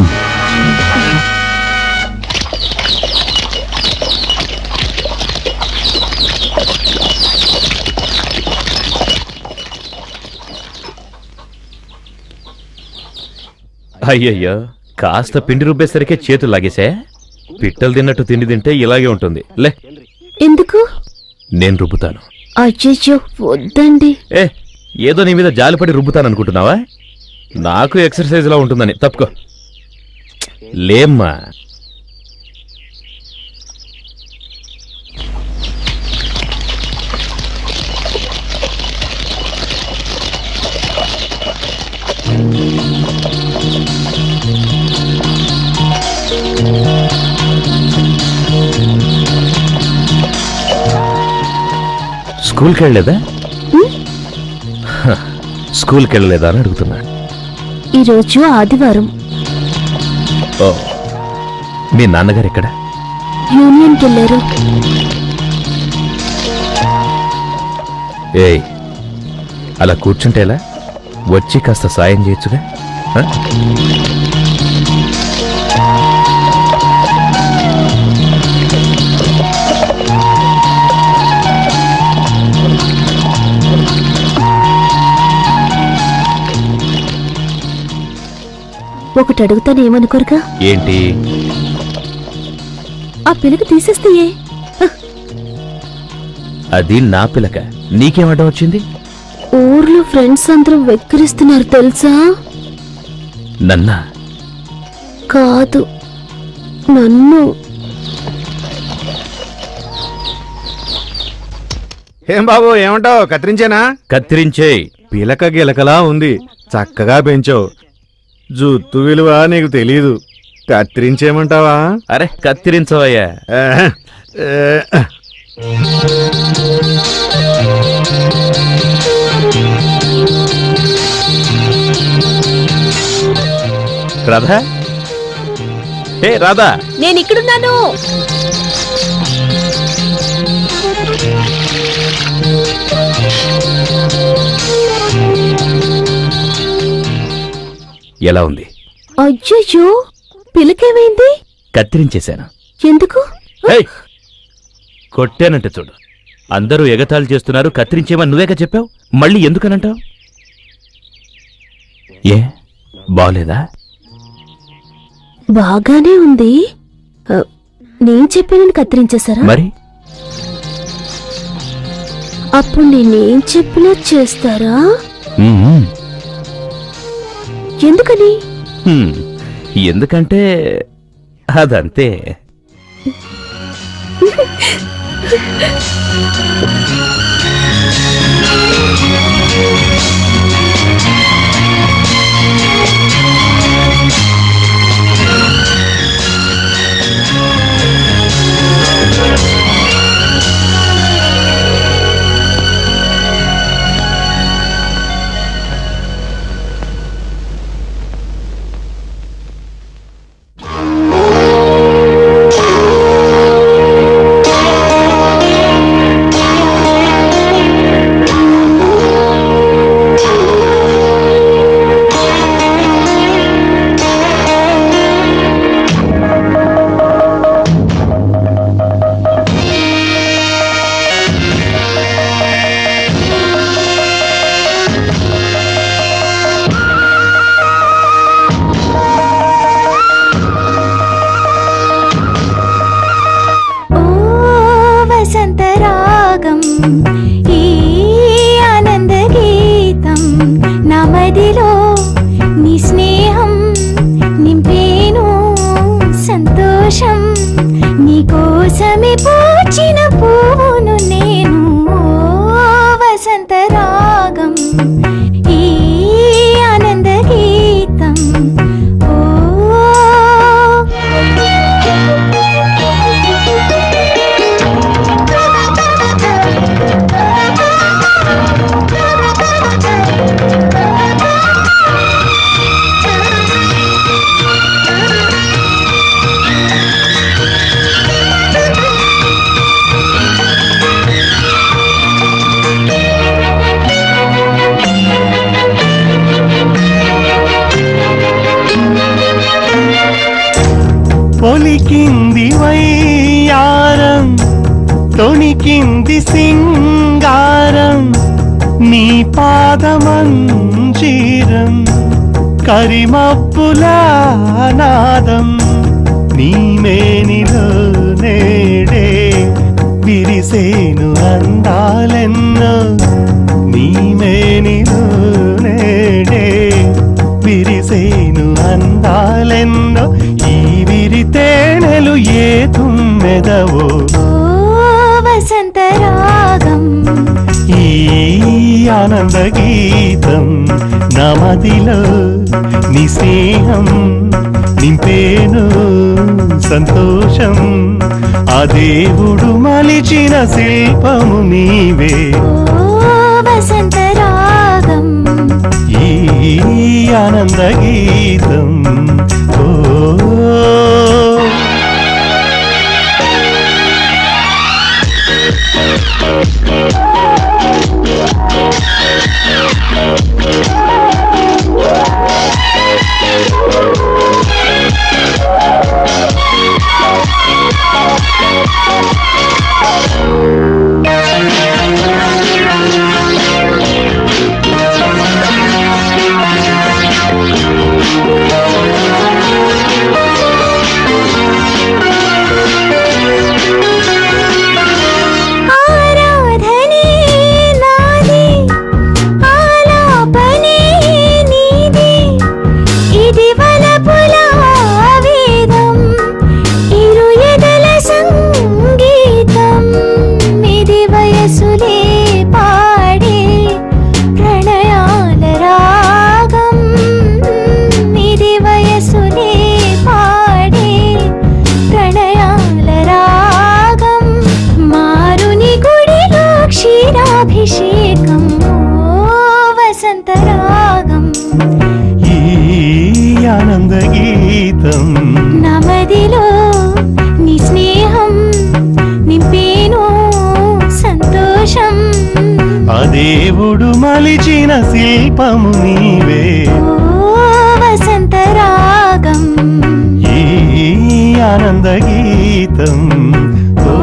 అయ్యయ్యో కాస్త పిండి రుబ్బేసరికే చేతులు లాగేసే పిట్టలు తిన్నట్టు తిండి తింటే ఇలాగే ఉంటుంది లే ఎందుకు నేను రుబ్బుతాను అయ్యయ్యో వద్దండి ఏ ఏదో నీ మీద జాలిపడి రుబ్బుతాను అనుకుంటున్నావా నాకు ఎక్సర్సైజ్ లా ఉంటుందని తప్పుకో లేమ్మా స్కూల్కి వెళ్ళలేదా హ, స్కూల్కి వెళ్ళలేదా అని అడుగుతున్నా ఈరోజు ఆదివారం ఓ మీ నాన్నగారు ఎక్కడ యూనియన్కి వెళ్ళారు ఏయ్ అలా కూర్చుంటేలా వచ్చి కాస్త సాయం చేయొచ్చుగా ఆ? ఒకటి అడుగుతాను ఏమనుకోరుగా ఏంటి ఆ పిల్లకి తీసేస్తే ఏ అది నా పిలక నీకేం అడ్డం వచ్చింది ఊర్లో ఫ్రెండ్స్ అందరూ వెక్కిరిస్తున్నారు తెలుసా నన్నా కాదు నన్ను ఏం బాబు ఏమంటావు కత్తిరించేనా కత్తిరించేయ్ పిలక గిలకలా ఉంది చక్కగా పెంచావు జుత్తు విలువ నీకు తెలీదు కత్తిరించేయమంటావా అరే కత్తిరించవయ్యా రాధా ఏ రాధా నేను ఇక్కడున్నాను ఎలా ఉంది అయ్యయ్యో పిల్లకేమైంది కత్తిరించేశాను ఎందుకు ఏయ్! కొట్టానంటే చూడు అందరూ ఎగతాళి చేస్తున్నారు కత్తిరించేమని నువ్వేగా చెప్పావు మళ్ళీ ఎందుకనంటావు ఏ బాలేదా బాగానే ఉంది ఆ, నేను చెప్పానని కత్తిరించేశారా మరి అప్పుడు నేనేం చెప్పినా చేస్తారా మ్మ్. ఎందుకని హ్మ్. ఎందుకంటే అదంతే ఆ పలికింది సింగారం నీ పాదమంజీరం కరిమప్పుల నాదం నీ మేనిలో నేడే విరిసేను అందాలెన్నో నీ మేనిలో నేడే విరిసేను అందాలెన్నో ఈ విరితేనెలు ఏ తుమ్మెదవో వసంత రాగం ఈ ఆనంద గీతం నమదిలో నీ స్నేహం నింపేను సంతోషం ఆ దేవుడు మలిచిన శిల్పము నీవే వసంత రాగం ఈ ఆనంద గీతం ఓ ఆరాధనే నాది ఆలాపనే నీది ఇది వలపుల వేదం ఇరు ఎదల సంగీతం ఇది వయసులే పాడే ప్రణయాల రాగం ఇది వయసులే పాడే ప్రణయాల రాగం మారుని గుడిలో క్షీరాభిషేకం ఓ వసంత రాగం ఈ ఆనంద గీతం నమదిలో నీ స్నేహం నింపేను సంతోషం ఆ దేవుడు మలిచిన శిల్పము నీవే ఓ వసంత రాగం ఈ ఆనంద గీతం ఓ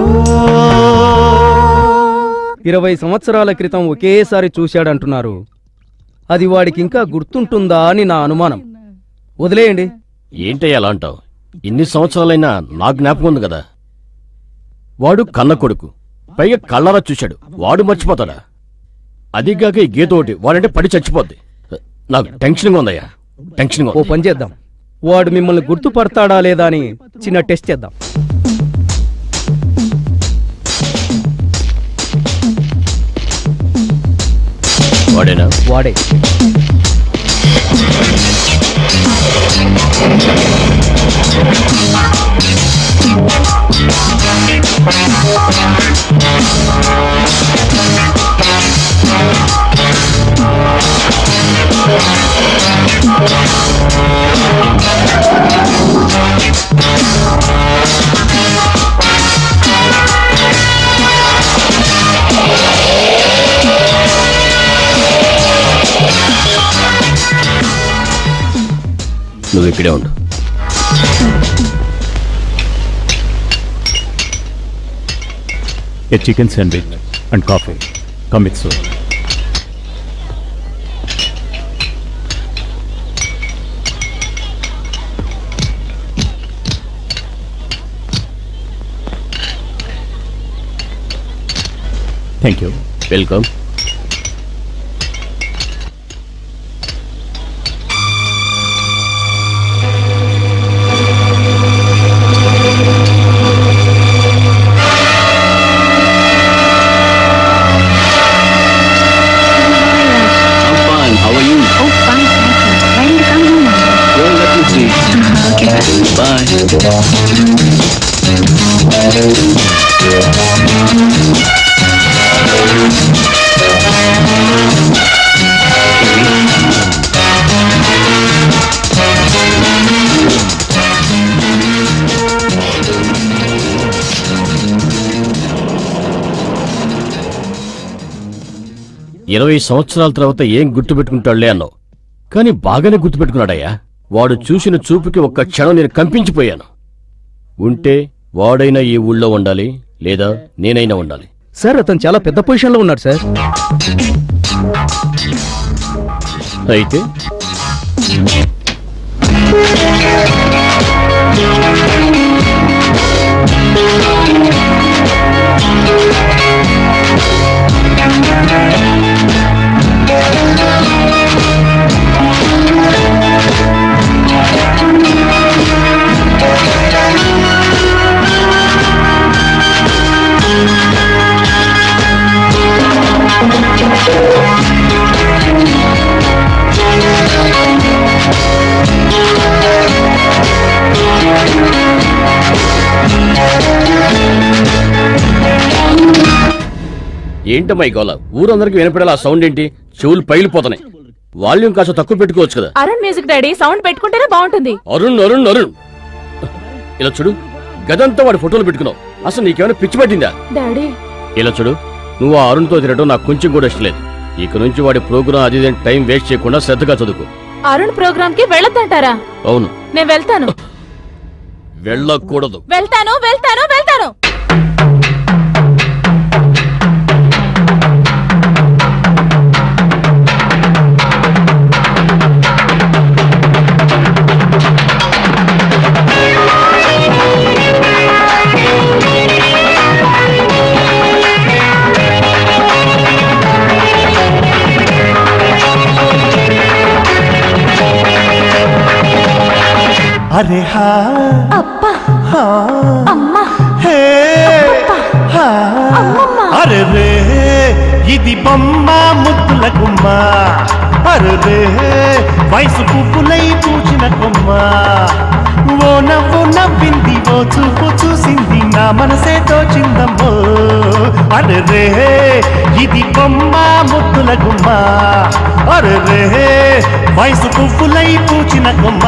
ఇరవై సంవత్సరాల క్రితం ఒకేసారి చూశాడంటున్నారు అది వాడికి ఇంకా గుర్తుంటుందా అని నా అనుమానం వదిలేయండి ఏంటయ్యా అలా అంటావు ఇన్ని సంవత్సరాలైనా నాకు జ్ఞాపకం ఉంది కదా వాడు కన్న కొడుకు పైగా కళ్ళారా చూశాడు వాడు మర్చిపోతాడా అదిగాక ఈ గీత ఒకటి వాడంటే పడి చచ్చిపోద్ది నాకు టెన్షన్గా ఉందయ్యా టెన్షన్గా ఓ పని చేద్దాం వాడు మిమ్మల్ని గుర్తుపడతాడా లేదా అని చిన్న టెస్ట్ చేద్దాం వాడేనా వాడే నువ్వు ఇక్కడే ఉండు A chicken sandwich and coffee. Come with soup. Thank you. Welcome I'm fine. How are you? Oh, fine, thank you. When you come home? Well, let me see. okay. Bye. ఇరవై సంవత్సరాల తర్వాత ఏం గుర్తుపెట్టుకుంటాడులే అన్నావు కానీ బాగానే గుర్తుపెట్టుకున్నాడయ్యా వాడు చూసిన చూపుకి ఒక్క క్షణం నేను కంపించిపోయాను ఉంటే వాడైనా ఈ ఊళ్ళో ఉండాలి లేదా నేనైనా ఉండాలి సార్ అతను చాలా పెద్ద పొజిషన్లో ఉన్నాడు సార్ అయితే ఏంటమ్మా ఈ గోల ఊరందరికి వినపడేలా ఆ సౌండ్ ఏంటి చెవులు పగిలిపోతున్నాయి వాల్యూమ్ కాస్త తక్కువ పెట్టుకోవచ్చు కదా అరుణ్ మ్యూజిక్ డాడీ సౌండ్ పెట్టుకుంటేనే బాగుంటుంది అరుణ్ అరుణ్ అరుణ్ ఇలా చూడు గదంతా వాడి ఫోటోలు పెట్టుకున్నావు అసలు నీకేమైనా పిచ్చి పట్టిందా డాడీ ఇలా చూడు నువ్వు ఆ అరుణ్తో తినడం నాకు కొంచెం కూడా ఇష్టం లేదు ఇక నుంచి వాడి ప్రోగ్రాం అది ఇది అని టైం వేస్ట్ చేయకుండా శ్రద్ధగా చదువుకో అరుణ్ ప్రోగ్రామ్ కి వెళ్ళొద్దంటారా అవును నేను వెళ్తాను వెళ్ళకూడదు వెళ్తాను వెళ్తాను వెళ్తాను అరే హా అప్పా హా అమ్మా హే హా అరే రే ఇది బొమ్మ ముద్దుల గుమ్మ అరే రే వయసు పువ్వులై పూచిన కొమ్మ ఓ నవ్వు నవ్వింది ఓ చూపు చూసింది నా మనసే తోచిందమ్మో అరే రే ఇది బొమ్మ ముద్దుల గుమ్మ అరే రే వయసు పువ్వులై పూచిన కొమ్మ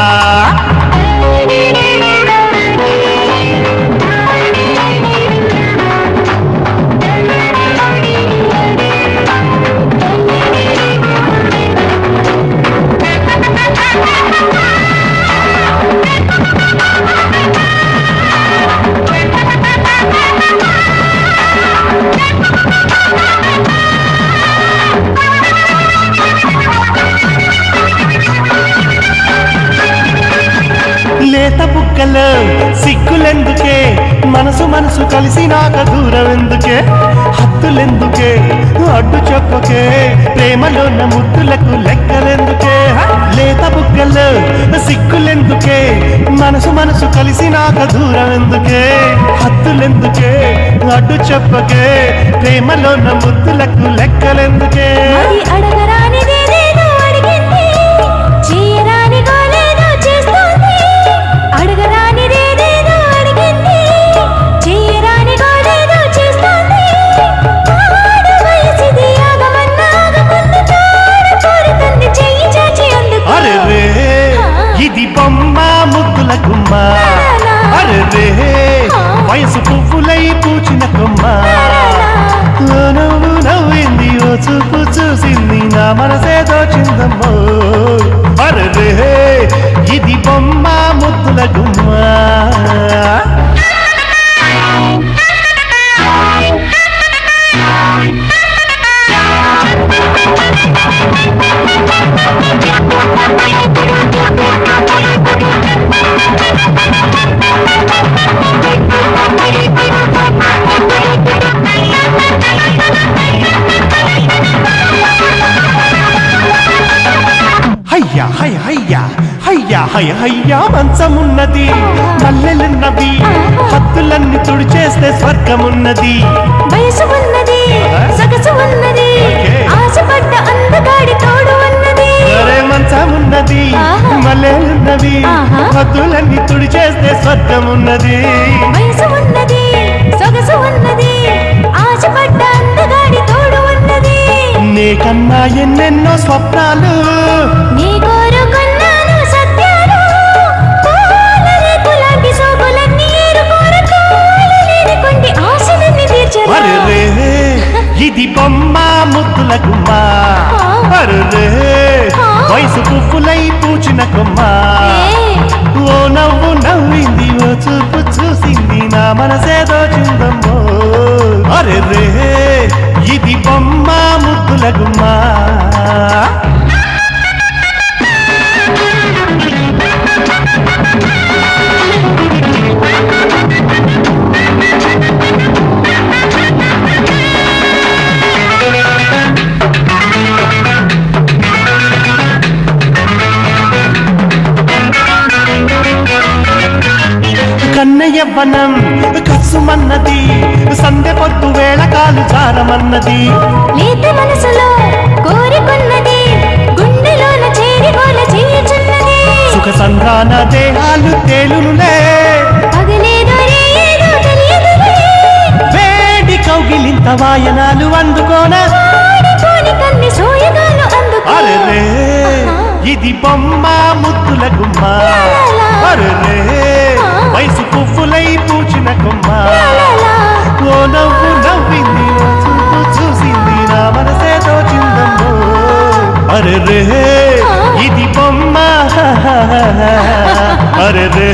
లేత బుక్కలు సిగ్గులెందుకే మనసు మనసు కలిసి నాక దూరం ఎందుకే హత్తులెందుకే అడ్డు చెప్పకే ప్రేమలోన ముద్దులకు లెక్కలెందుకే హ! లేత బుక్కలు సిగ్గులెందుకే మనసు మనసు కలిసి నాక దూరం ఎందుకే హత్తులెందుకే అడ్డు చెప్పకే ప్రేమలోన ముద్దులకు లెక్కలెందుకే మరి అడగరానిదేదేదో అడిగింది చేయరాని గోలేదో చేస్తోంది అడగరానిదేదేదో అడిగింది చేయరాని గోలేదో చేస్తోంది ఆడ వయసిది ఆగమన్నా ఆగకుంది చూడ కోరుతుంది చెయ్యి చాచి అందుకు అరే రే ఇది బొమ్మ ముద్దుల గుమ్మ అరే రే వయసు పువ్వులై పూచిన కొమ్మ ఓ నవ్వు నవ్వింది ఓ చూపు చూసింది నా మనసే దోచిందమ్మో అరే రే ఇది బొమ్మ ముద్దుల గుమ్మ హయ్యా హయ హయ్యా హయ్యా హయ హయ్యా మంచమున్నది మల్లెలున్నవి హత్తులన్నీ తుడిచేస్తే స్వర్గమున్నది వయసు ఉన్నది సొగసు ఉన్నది ఆశపడ్డ అందగాడి తోడు ఉన్నది అరే మంచమున్నది మల్లెలున్నవి హత్తులన్నీ తుడిచేస్తే స్వర్గమున్నది వయసు ఉన్నది సొగసు ఉన్నది ఆశపడ్డ అందగాడి తోడు ఉన్నది నీకన్నా ఎన్నెన్నో స్వప్నాలు నీ కోరుకున్నాను సత్యాలు పూల రేకులాంటి సోకులన్నీ ఏరుకోరకాలు లేని కొన్ని ఆశలన్నీ తీర్చరా అరే రే ఇది బొమ్మ ముద్దుల గుమ్మ అరే రే వయసు పువ్వులై పూచిన కొమ్మ ఓ నవ్వు నవ్వింది ఓ చూపు చూసింది నా మనసేదో చిందమ్మో అరే రే ఇది బొమ్మ ముద్దుల గుమ్మ కన్నయ్యవ్వనం కసుమన్నది సందె పొద్దు వేళ కాలు చారమన్నది లేత మనసులో కోరికున్నది గుండెలోన చేరి గోల చేయుచున్నది సుఖ సంధాన దేహాలు తేలునులే పగలేదో రేయేదో తెలియదులే వేడి కౌగిలింత వాయనాలు అందుకోన ఆడిపోని కన్ని సోయగాలు అందుకో అరే రే ఇది బొమ్మ ముద్దుల గుమ్మ అరే రే వయసు పువ్వులై పూచిన కొమ్మ ఓ నవ్వు నవ్వింది ఓ చూపు చూసింది నా మనసే తోచిందమ్మో అరే రే ఇది బొమ్మ అరే రే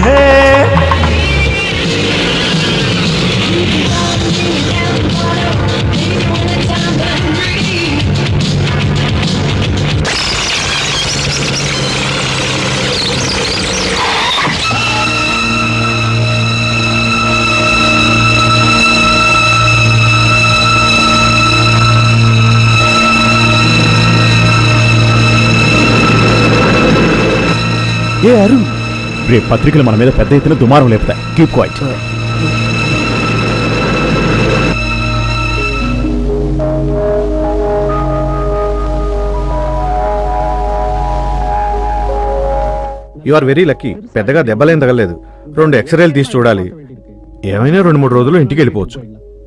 ఏ అరుణ్ రేపు పత్రికలు మన మీద పెద్ద ఎత్తున దుమారం లేపుతాయి keep quiet you are very lucky పెద్దగా దెబ్బలేం తగలేదు రెండు ఎక్స్రేలు తీసి చూడాలి ఏమైనా రెండు మూడు రోజులు ఇంటికి వెళ్ళిపోవచ్చు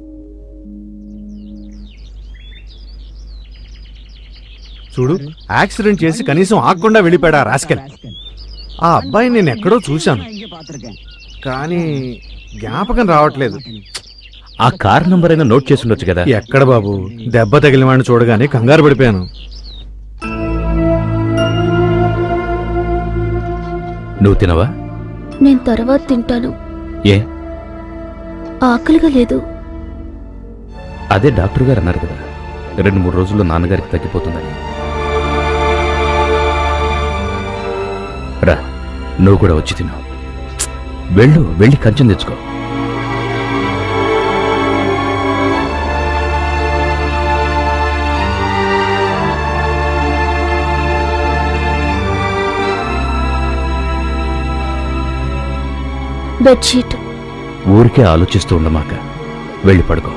చూడు యాక్సిడెంట్ చేసి కనీసం ఆగకుండా వెళ్ళిపోయాడా రాస్కెల్ ఆ అబ్బాయి నేను ఎక్కడో చూశాను కానీ జ్ఞాపకం రావట్లేదు ఆ కార్ నంబర్ అయినా నోట్ చేసి ఉండొచ్చు కదా ఎక్కడ బాబు దెబ్బ తగిలిన వాడిని చూడగానే కంగారు పడిపోయాను నువ్వు తినవా నేను తర్వాత తింటాను ఏ ఆకలిగా లేదు అదే డాక్టర్ గారు అన్నారు కదా రెండు మూడు రోజుల్లో నాన్నగారికి తగ్గిపోతుందని రా నువ్వు కూడా వచ్చి తిను వెళ్ళు వెళ్ళి కంచెం తెచ్చుకో బెడ్షీట్ ఊరికే ఆలోచిస్తూ ఉండమాక వెళ్ళి పడుకో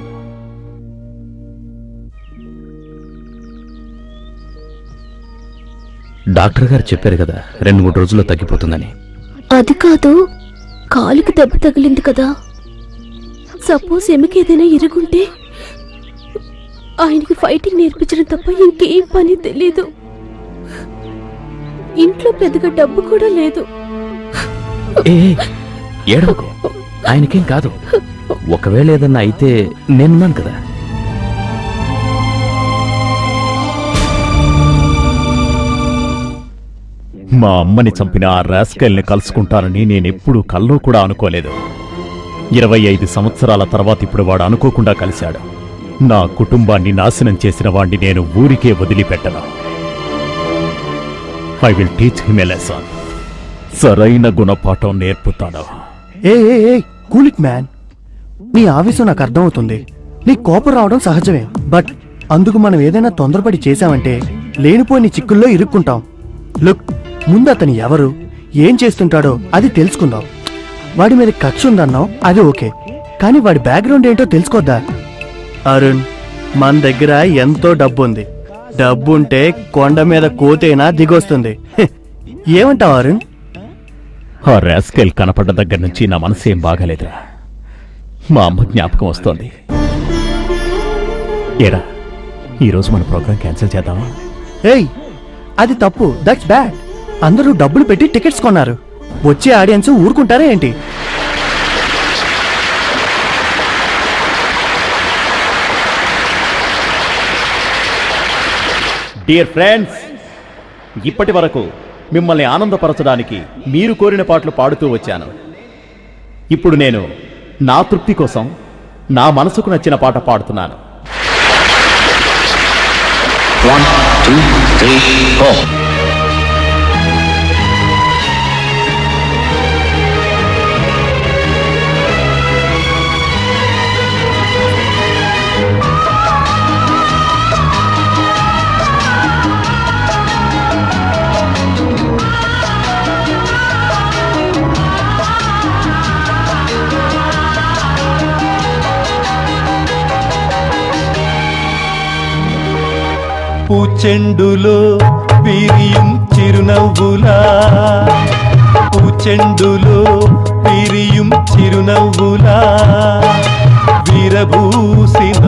డాక్టర్ గారు చెప్పారు కదా రెండు మూడు రోజుల్లో తగ్గిపోతుందని అది కాదు కాలుకి దెబ్బ తగిలింది కదా సపోజ్ ఎమకి ఏదైనా ఇరుగుంటే ఆయనకి ఫైటింగ్ నేర్పించడం తప్ప ఇంకేం పని తెలీదు ఇంట్లో పెద్దగా డబ్బు కూడా లేదు ఏ ఏడవకు ఆయనకేం కాదు ఒకవేళ ఏదన్నా అయితే నేనున్నాను కదా మా అమ్మని చంపిన ఆ రాస్కెల్ని కలుసుకుంటానని నేనెప్పుడూ కల్లో కూడా అనుకోలేదు ఇరవై ఐదు సంవత్సరాల తర్వాత ఇప్పుడు వాడు అనుకోకుండా కలిశాడు నా కుటుంబాన్ని నాశనం చేసిన వాణ్ణి నేను ఊరికే వదిలిపెట్టను I will teach him a lesson సరైన గుణపాఠం నేర్పుతాను ఏ ఏ ఏ కూల్ ఇట్ మ్యాన్ నీ ఆవేశం నాకు అర్థమవుతుంది నీ కోపం రావడం సహజమే బట్ అందుకు మనం ఏదైనా తొందరపడి చేశామంటే లేనిపోయిన చిక్కుల్లో ఇరుక్కుంటాం లుక్ ముందు అతను ఎవరు ఏం చేస్తుంటాడో అది తెలుసుకుందాం వాడి మీద కక్ష ఉందన్నావు అది ఓకే కానీ వాడి బ్యాక్గ్రౌండ్ ఏంటో తెలుసుకోద్దా అరుణ్ మన దగ్గర ఎంతో డబ్బు ఉంది డబ్బు ఉంటే కొండ మీద కోతైనా దిగొస్తుంది హె, ఏమంటావు అరుణ్ ఆ రాస్కెల్ కనపడ్డ దగ్గర నుంచి నా మనసు ఏం బాగాలేదురా మా అమ్మ జ్ఞాపకం వస్తోంది ఏరా ఈరోజు మన ప్రోగ్రాం క్యాన్సిల్ చేద్దామా ఏయ్ అది తప్పు దట్స్ బ్యాడ్ అందరూ డబ్బులు పెట్టి టికెట్స్ కొన్నారు వచ్చే ఆడియన్స్ ఊరుకుంటారా ఏంటి డియర్ ఫ్రెండ్స్ ఇప్పటి వరకు మిమ్మల్ని ఆనందపరచడానికి మీరు కోరిన పాటలు పాడుతూ వచ్చాను ఇప్పుడు నేను నా తృప్తి కోసం నా మనసుకు నచ్చిన పాట పాడుతున్నాను One, two, three, four. పూచెండులో విరియం చిరునవ్వులా పూచెండులో విరియం చిరునవ్వులా విరబూసిన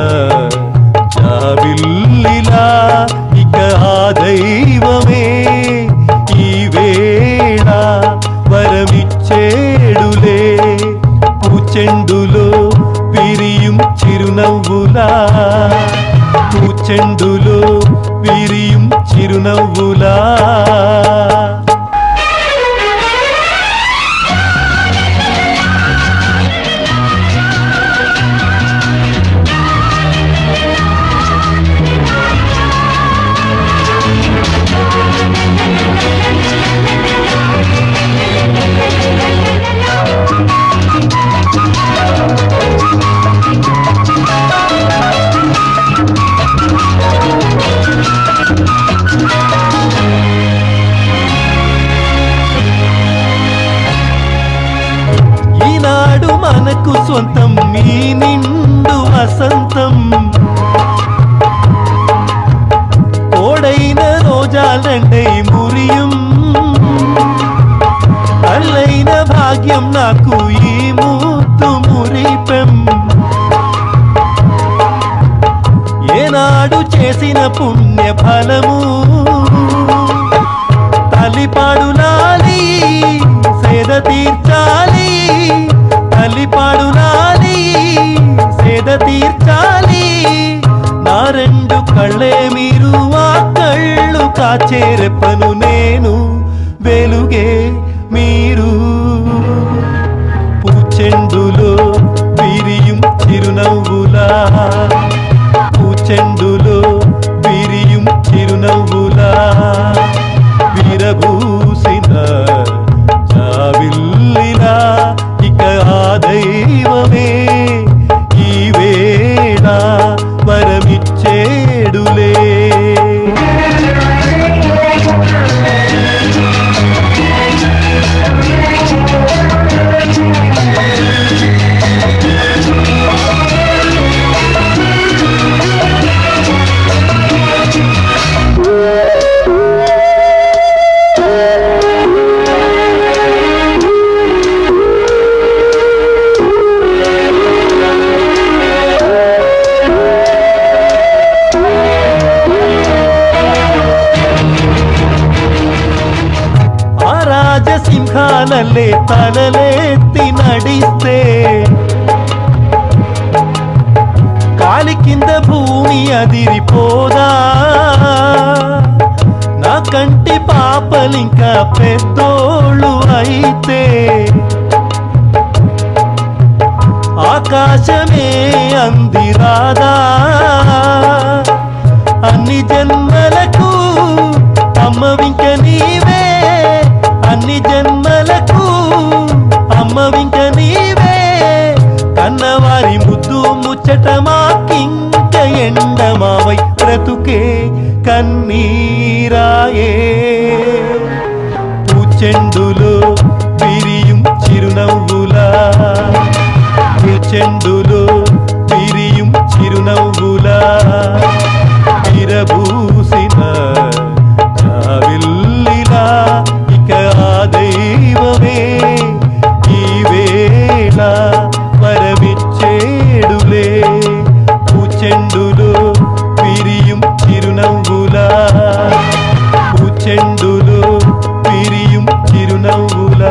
జాబిల్లిలా ఇక ఆ దైవమే ఈ వేళ వరమిచ్చేడులే పూచెండులో విరియం చిరునవ్వులా పూచెండులో విరియం చిరునవ్వులా ఈనాడు మనకు సొంతం ఈ నిండు వసంతం ఓడైన రోజాలండై మురియం అల్లైన భాగ్యం నాకు ఈ ముద్దు మురిపెం ఏనాడు చేసిన పుణ్య ఫలము తలిపాడులాలి సేద తీర్చాలి తలిపాడులాలి సేద తీర్చాలి నా రెండు కళ్ళే మీరు ఆ కళ్ళు కాచే రెప్పను నేను వెలుగే మీరు పూచెండులో విరియం చిరునవ్వులా పూచెండులో విరియం చిరునవ్వులా విరబూసిన జావిల్లిలా ఇక ఆ దైవమే ఈ వేళ వరమిచ్చేడులే ఆ రాజసింహాలల్లే తలలేత్తి నడిస్తే కాలి కింద భూమి అదిరిపోదా నా కంటి పాపలింకా పెద్దోళ్ళు అయితే ఆకాశమే అందిరాదా అన్ని జన్మలకు అమ్మవింక నీవే అన్ని జన్మలకు అమ్మవింక నీవే కన్నవారి ముద్దు ముచ్చట మాకింక ఎండమావై బ్రతుకే కన్నీరాయే పూచెండులో విరియం చిరునవ్వులా పూచెండులో విరియం చిరునవ్వులా విరబూసిన జావిల్లిలా ఇక ఆ దైవమే ఈ వేళ వరమిచ్చేడులే పూచెండులో విరియం చిరునవ్వులా పూచెండులో విరియం చిరునవ్వులా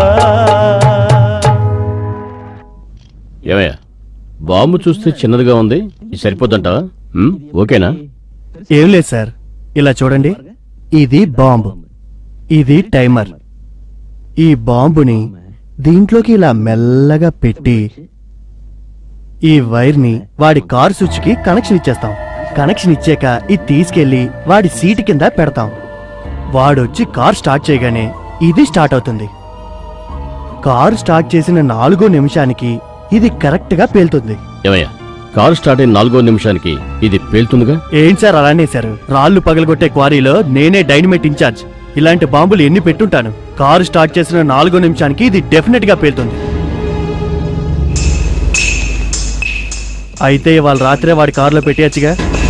ఏమయ్యా బాంబు చూస్తే చిన్నదిగా ఉంది ఇది సరిపోద్దంటావా ఉమ్, ఓకేనా ఏం లేదు సార్ ఇలా చూడండి ఇది బాంబు ఇది టైమర్ ఈ బాంబుని దీంట్లోకి ఇలా మెల్లగా పెట్టి ఈ వైర్ని వాడి కార్ స్విచ్ కి కనెక్షన్ ఇచ్చేస్తాం కనెక్షన్ ఇచ్చాక ఇది తీసుకెళ్లి వాడి సీటు కింద పెడతాం వాడొచ్చి కార్ స్టార్ట్ చేయగానే ఇది స్టార్ట్ అవుతుంది కారు స్టార్ట్ చేసిన నాలుగో నిమిషానికి ఇది కరెక్ట్ గా పేలుతుంది ఏమయ్యా కారు స్టార్ట్ అయిన నాలుగో నిమిషానికి ఇది పేలుతుందిగా ఏంటి సార్ అలానే సార్ రాళ్ళు పగలగొట్టే క్వారీలో నేనే డైనమైట్ ఇన్ఛార్జ్ ఇలాంటి బాంబులు ఎన్ని పెట్టుంటాను కారు స్టార్ట్ చేసిన నాలుగో నిమిషానికి ఇది డెఫినెట్ గా పేలుతుంది అయితే ఇవాళ రాత్రే వాడి కారులో పెట్టేయచ్చుగా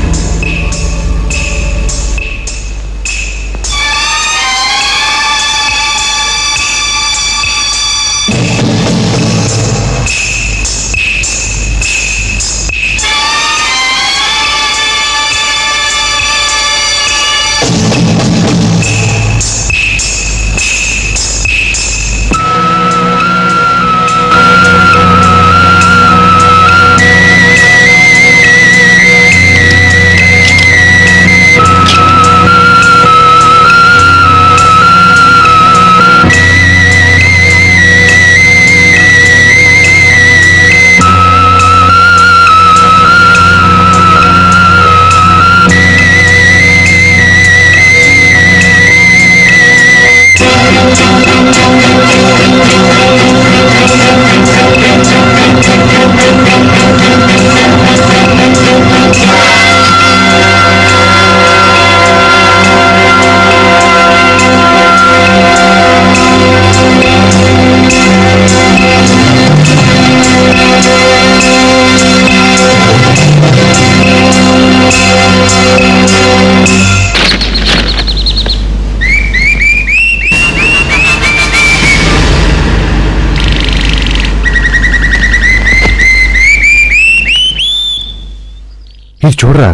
ఇది చూడరా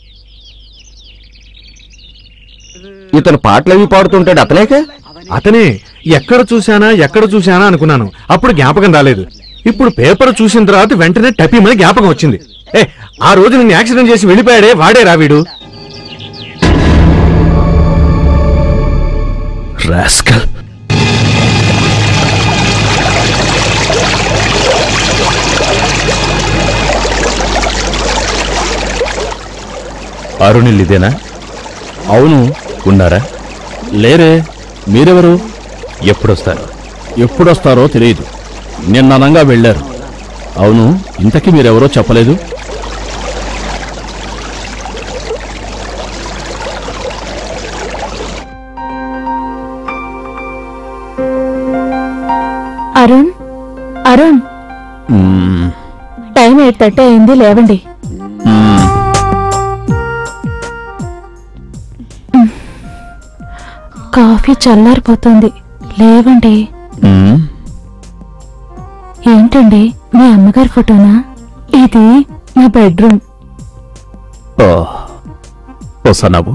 ఇతను పాటలు అవి పాడుతుంటాడు అతనేక అతనే ఎక్కడ చూశానా ఎక్కడ చూశానా అనుకున్నాను అప్పుడు జ్ఞాపకం రాలేదు ఇప్పుడు పేపర్ చూసిన తర్వాత వెంటనే టపీమని జ్ఞాపకం వచ్చింది ఏ ఆ రోజు నిన్ను యాక్సిడెంట్ చేసి వెళ్ళిపోయాడే వాడే రావీడు రాస్కల్ అరుణిల్ ఇదేనా అవును ఉన్నారా లేరే మీరెవరు ఎప్పుడొస్తారు ఎప్పుడొస్తారో తెలియదు నిన్ననంగా వెళ్ళారు అవును ఇంతకీ మీరెవరో చెప్పలేదు అరుణ్ అరుణ్ మ్మ్. టైం ఎయిట్ థర్టీ అయింది లేవండి మ్మ్. కాఫీ చల్లారిపోతుంది లేవండి మ్మ్. ఏంటండి మీ అమ్మగారి ఫోటోనా ఇది నా బెడ్రూమ్ ఓ వస్తున్నావు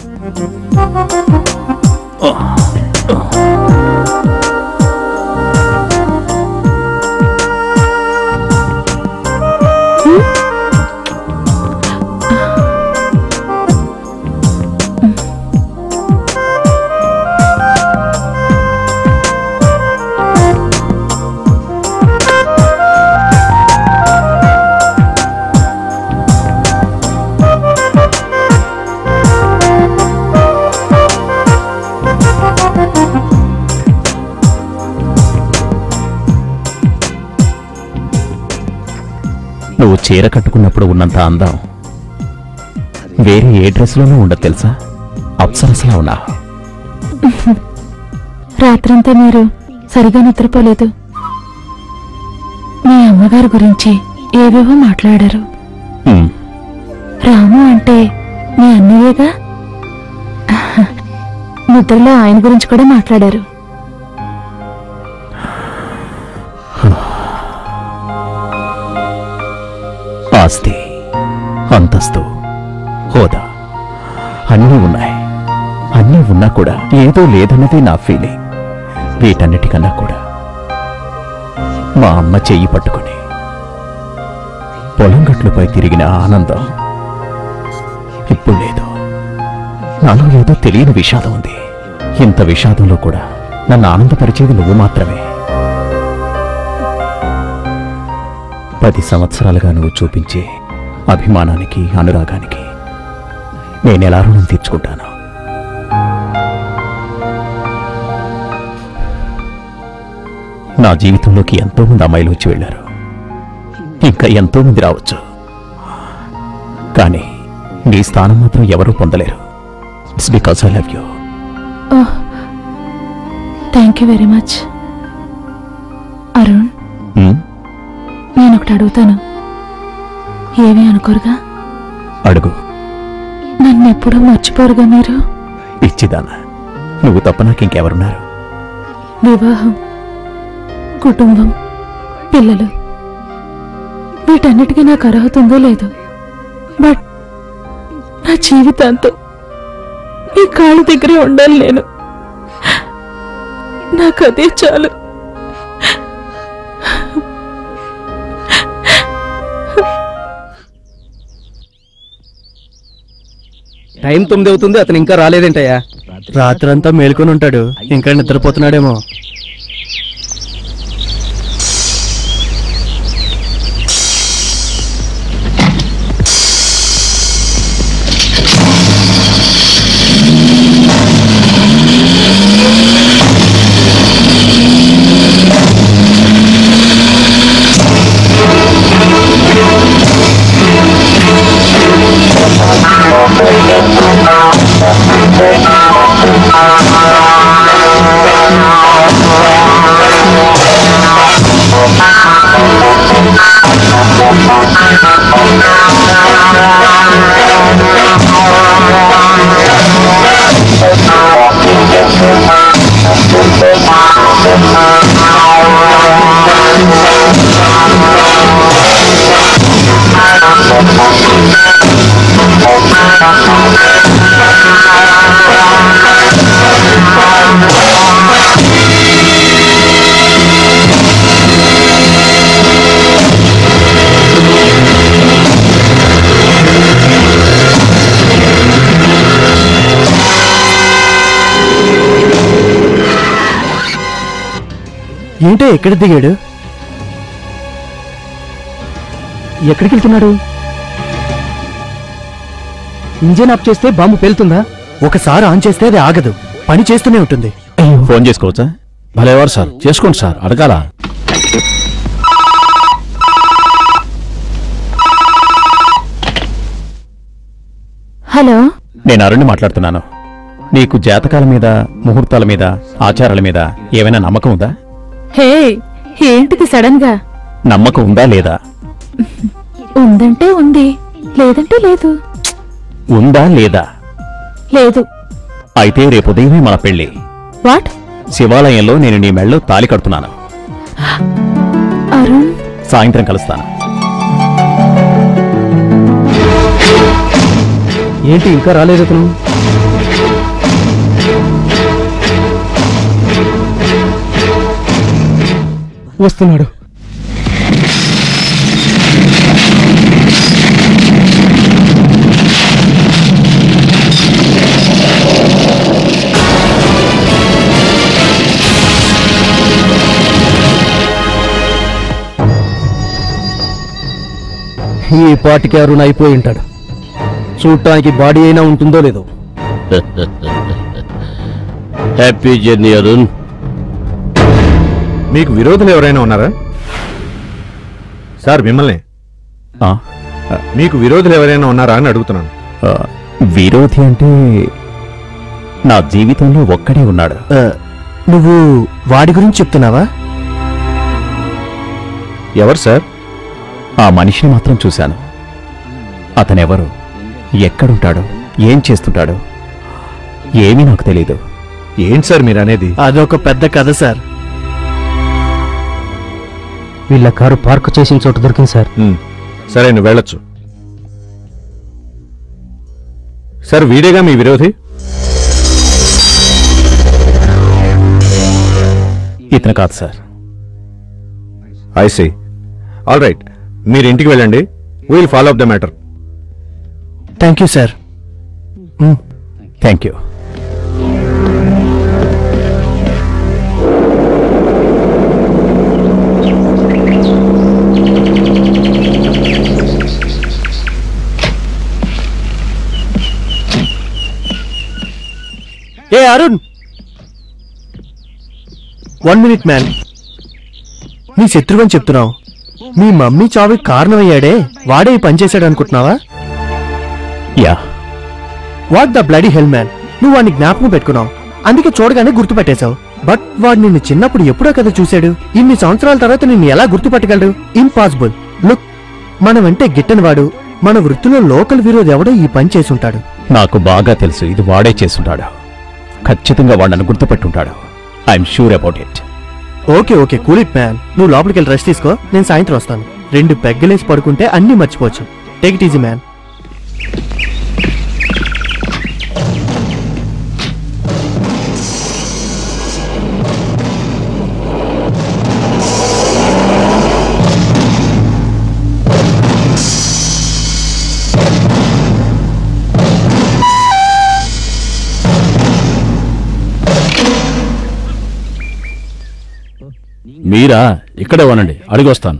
నువ్వు చీర కట్టుకున్నప్పుడు ఉన్నంత అందం వేరే ఏ డ్రెస్లోనూ ఉండదు తెలుసా అప్సరసలా ఉన్నా రాత్రంతా మీరు సరిగా నిద్రపోలేదు మీ అమ్మగారి గురించి ఏవేవో మాట్లాడారు హ్మ్. రాము అంటే మీ అన్నయ్యేగా నిద్రలో ఆయన గురించి కూడా మాట్లాడారు ఆస్తి అంతస్తు హోదా అన్నీ ఉన్నాయి అన్నీ ఉన్నా కూడా ఏదో లేదన్నది నా ఫీలింగ్ వీటన్నిటికన్నా కూడా మా అమ్మ చెయ్యి పట్టుకుని పొలం గట్లపై తిరిగిన ఆనందం ఇప్పుడు లేదు నాలో ఏదో తెలియని విషాదం ఉంది ఇంత విషాదంలో కూడా నన్ను ఆనందపరిచేది నువ్వు మాత్రమే పది సంవత్సరాలుగా నువ్వు చూపించే అభిమానానికి అనురాగానికి నేనెలా రుణం తీర్చుకుంటాను నా జీవితంలోకి ఎంతో మంది అమ్మాయిలు వచ్చి వెళ్ళారు ఇంకా ఎంతో మంది రావచ్చు కానీ నీ స్థానం మాత్రం ఎవరూ పొందలేరు it's because I love you thank you very much Arun నేను ఒకటి అడుగుతాను ఏమీ అనుకోరుగా అడుగు నన్ను ఎప్పుడూ మర్చిపోరుగా మీరు పిచ్చిదానా నువ్వు తప్ప నాకు ఇంకెవరున్నారు వివాహం కుటుంబం పిల్లలు వీటన్నిటికీ నాకు అర్హత ఉందో లేదో బట్ నా జీవితాంతం మీ కాళ్ళ దగ్గరే ఉండాలి నేను నాకు అదే చాలు టైం తొమ్మిది అవుతుంది అతను ఇంకా రాలేదేంటయ్యా రాత్రంతా మేల్కొని ఉంటాడు ఇంకా నిద్రపోతున్నాడేమో ఏంటో ఎక్కడ దిగాడు ఎక్కడికి వెళ్తున్నాడు ఇంజిన్ ఆఫ్ చేస్తే బాంబు పేలుతుందా ఒకసారి ఆన్ చేస్తే అది ఆగదు పని చేస్తూనే ఉంటుంది ఫోన్ చేసుకోవచ్చా భలేవారు సార్ చేసుకోండి సార్ అడగాల హలో నేను అరుణ్ని మాట్లాడుతున్నాను నీకు జాతకాల మీద ముహూర్తాల మీద ఆచారాల మీద ఏమైనా నమ్మకం ఉందా హే ఏంటిది సడన్ గా నమ్మకం ఉందా లేదా ఉందంటే ఉంది లేదంటే లేదు ఉందా లేదా లేదు అయితే రేపు ఉదయమే మన పెళ్లి వాట్ శివాలయంలో నేను నీ మెళ్ళలో తాలి కడుతున్నాను అరుణ్ సాయంత్రం కలుస్తాను ఏంటి ఇంకా రాలేదు అతను వస్తున్నాడు ఈ పాటికి అరుణ్ అయిపోయి ఉంటాడు చూడటానికి బాడీ అయినా ఉంటుందో లేదో హ్యాపీ జర్నీ అరుణ్ మీకు విరోధులు ఎవరైనా ఉన్నారా సార్ మిమ్మల్ని మీకు విరోధులు ఎవరైనా ఉన్నారా అని అడుగుతున్నాను ఆ, విరోధి అంటే నా జీవితంలో ఒక్కడే ఉన్నాడు నువ్వు వాడి గురించి చెప్తున్నావా ఎవరు సార్ ఆ మనిషిని మాత్రం చూశాను అతనెవరు ఎక్కడుంటాడు ఏం చేస్తుంటాడు ఏమీ నాకు తెలీదు ఏంటి సార్ మీరు అనేది అదొక పెద్ద కథ సార్ వీళ్ళ కారు పార్క్ చేసిన చోట దొరికింది సార్ సరే నువ్వు వెళ్ళొచ్చు సార్ వీడేగా మీ విరోధి ఇతను కాదు sir I see all right మీరు ఇంటికి వెళ్ళండి we'll follow up the matter thank you sir thank you ఏ అరుణ్ వన్ మినిట్ మ్యాన్ నీ శత్రువని చెప్తున్నావు మీ మమ్మీ చావుకి కారణమయ్యాడే వాడే ఈ పని చేశాడు అనుకుంటున్నావా yeah what the bloody hell man నువ్వు వాడిని జ్ఞాపకం పెట్టుకున్నావు అందుకే చూడగానే గుర్తుపట్టేశావు బట్ వాడు నిన్ను చిన్నప్పుడు ఎప్పుడో కదా చూశాడు ఇన్ని సంవత్సరాల తర్వాత నిన్ను ఎలా గుర్తుపట్టగలడు ఇంపాసిబుల్ లుక్ మనం అంటే గిట్టని వాడు మన వృత్తిలో లోకల్ విరోధి ఎవడో ఈ పని చేసుంటాడు నాకు బాగా తెలుసు ఇది వాడే చేసుంటాడు ఖచ్చితంగా వాడు నన్ను గుర్తుపెట్టుంటాడు I'm sure about it okay okay cool it man నువ్వు లోపలికి వెళ్ళి రెస్ట్ తీసుకో నేను సాయంత్రం వస్తాను రెండు పెగ్గలేసి పడుకుంటే అన్నీ మర్చిపోవచ్చు టేక్ ఇట్ ఈజీ మ్యాన్ మీరా ఇక్కడే ఉనండి అడిగి వస్తాను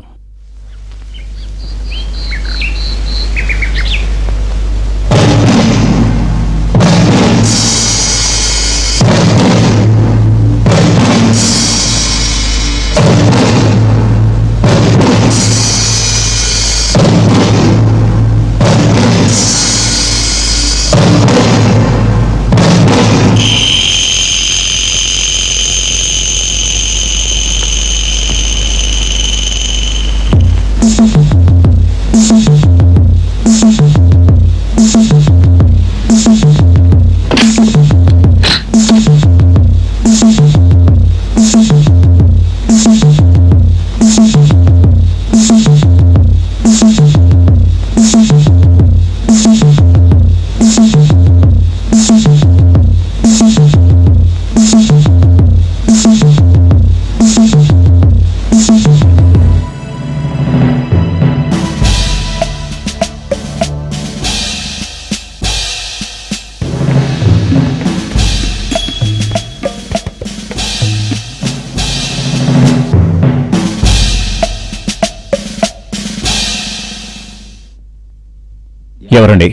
ఎవరండి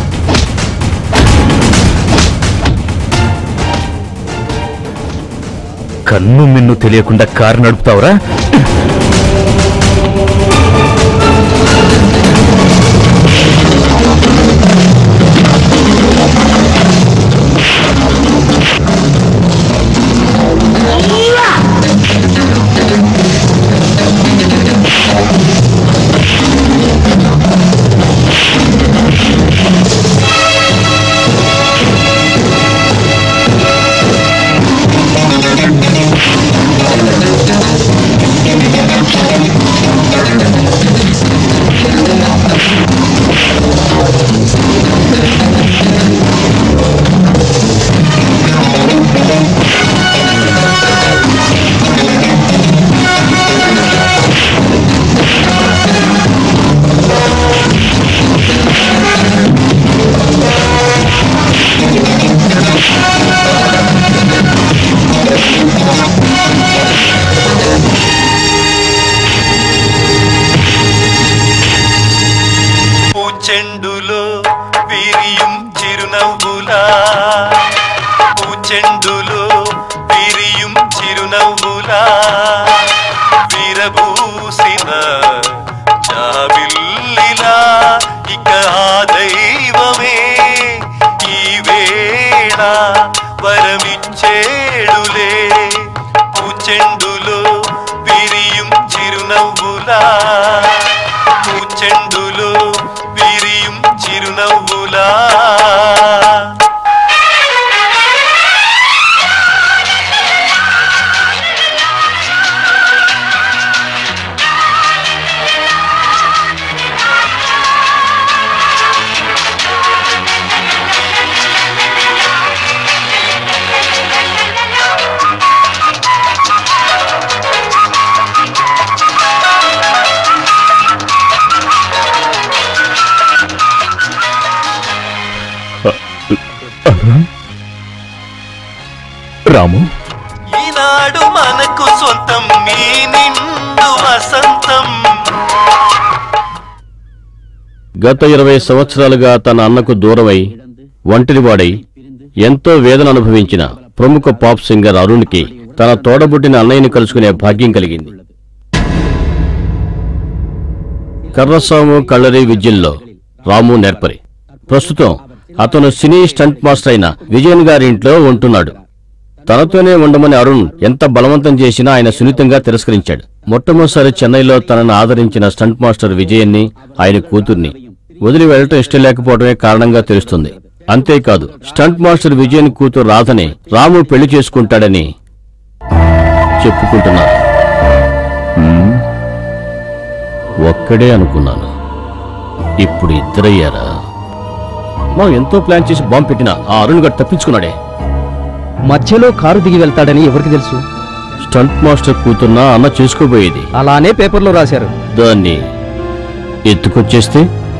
కన్ను మిన్ను తెలియకుండా కారు నడుపుతావురా పూచెండులో విరియం చిరునవ్వులా పూచెండులో విరియం చిరునవ్వులా విరబూసిన జాబిల్లిలా ఇక ఆ దైవమే ఈ వేళ వరమిచ్చేడులే పూచెండులో విరియం చిరునవ్వులా పూచెండులో విరియం చిరునవ్వులా రాము ఈనాడు మనకు సొంతం మీ నిండు వసంతం గత ఇరవై సంవత్సరాలుగా తన అన్నకు దూరమై ఒంటరివాడై ఎంతో వేదన అనుభవించిన ప్రముఖ పాప్ సింగర్ అరుణ్కి తన తోడబుట్టిన అన్నయ్యని కలుసుకునే భాగ్యం కలిగింది కర్రస్వాము కళ్ళరి విద్యల్లో రాము నేర్పరి ప్రస్తుతం అతను సినీ స్టంట్ మాస్టర్ అయిన విజయన్ గారి ఇంట్లో ఉంటున్నాడు తనతోనే ఉండమని అరుణ్ ఎంత బలవంతం చేసినా ఆయన సున్నితంగా తిరస్కరించాడు మొట్టమొదటిసారి చెన్నైలో తనను ఆదరించిన స్టంట్ మాస్టర్ విజయన్ని ఆయన కూతుర్ని వదిలి వెళ్లటం ఇష్టం లేకపోవడమే కారణంగా తెలుస్తుంది అంతేకాదు స్టంట్ మాస్టర్ విజయన్ కూతురు రాధని రాము పెళ్లి చేసుకుంటాడని చెప్పుకుంటున్నారు హ్మ్. ఒక్కడే అనుకున్నాను ఇప్పుడు ఇద్దరయ్యారా మనం ఎంతో ప్లాన్ చేసి బాంబు పెట్టిన ఆ అరుణ్ గారు తప్పించుకున్నాడే మధ్యలో కారు దిగి వెళ్తాడని ఎవరికి తెలుసు స్టంట్ మాస్టర్ కూతున్నా అన్న చేసుకోబోయేది అలానే పేపర్లో రాశారు దాన్ని ఎత్తుకొచ్చేస్తే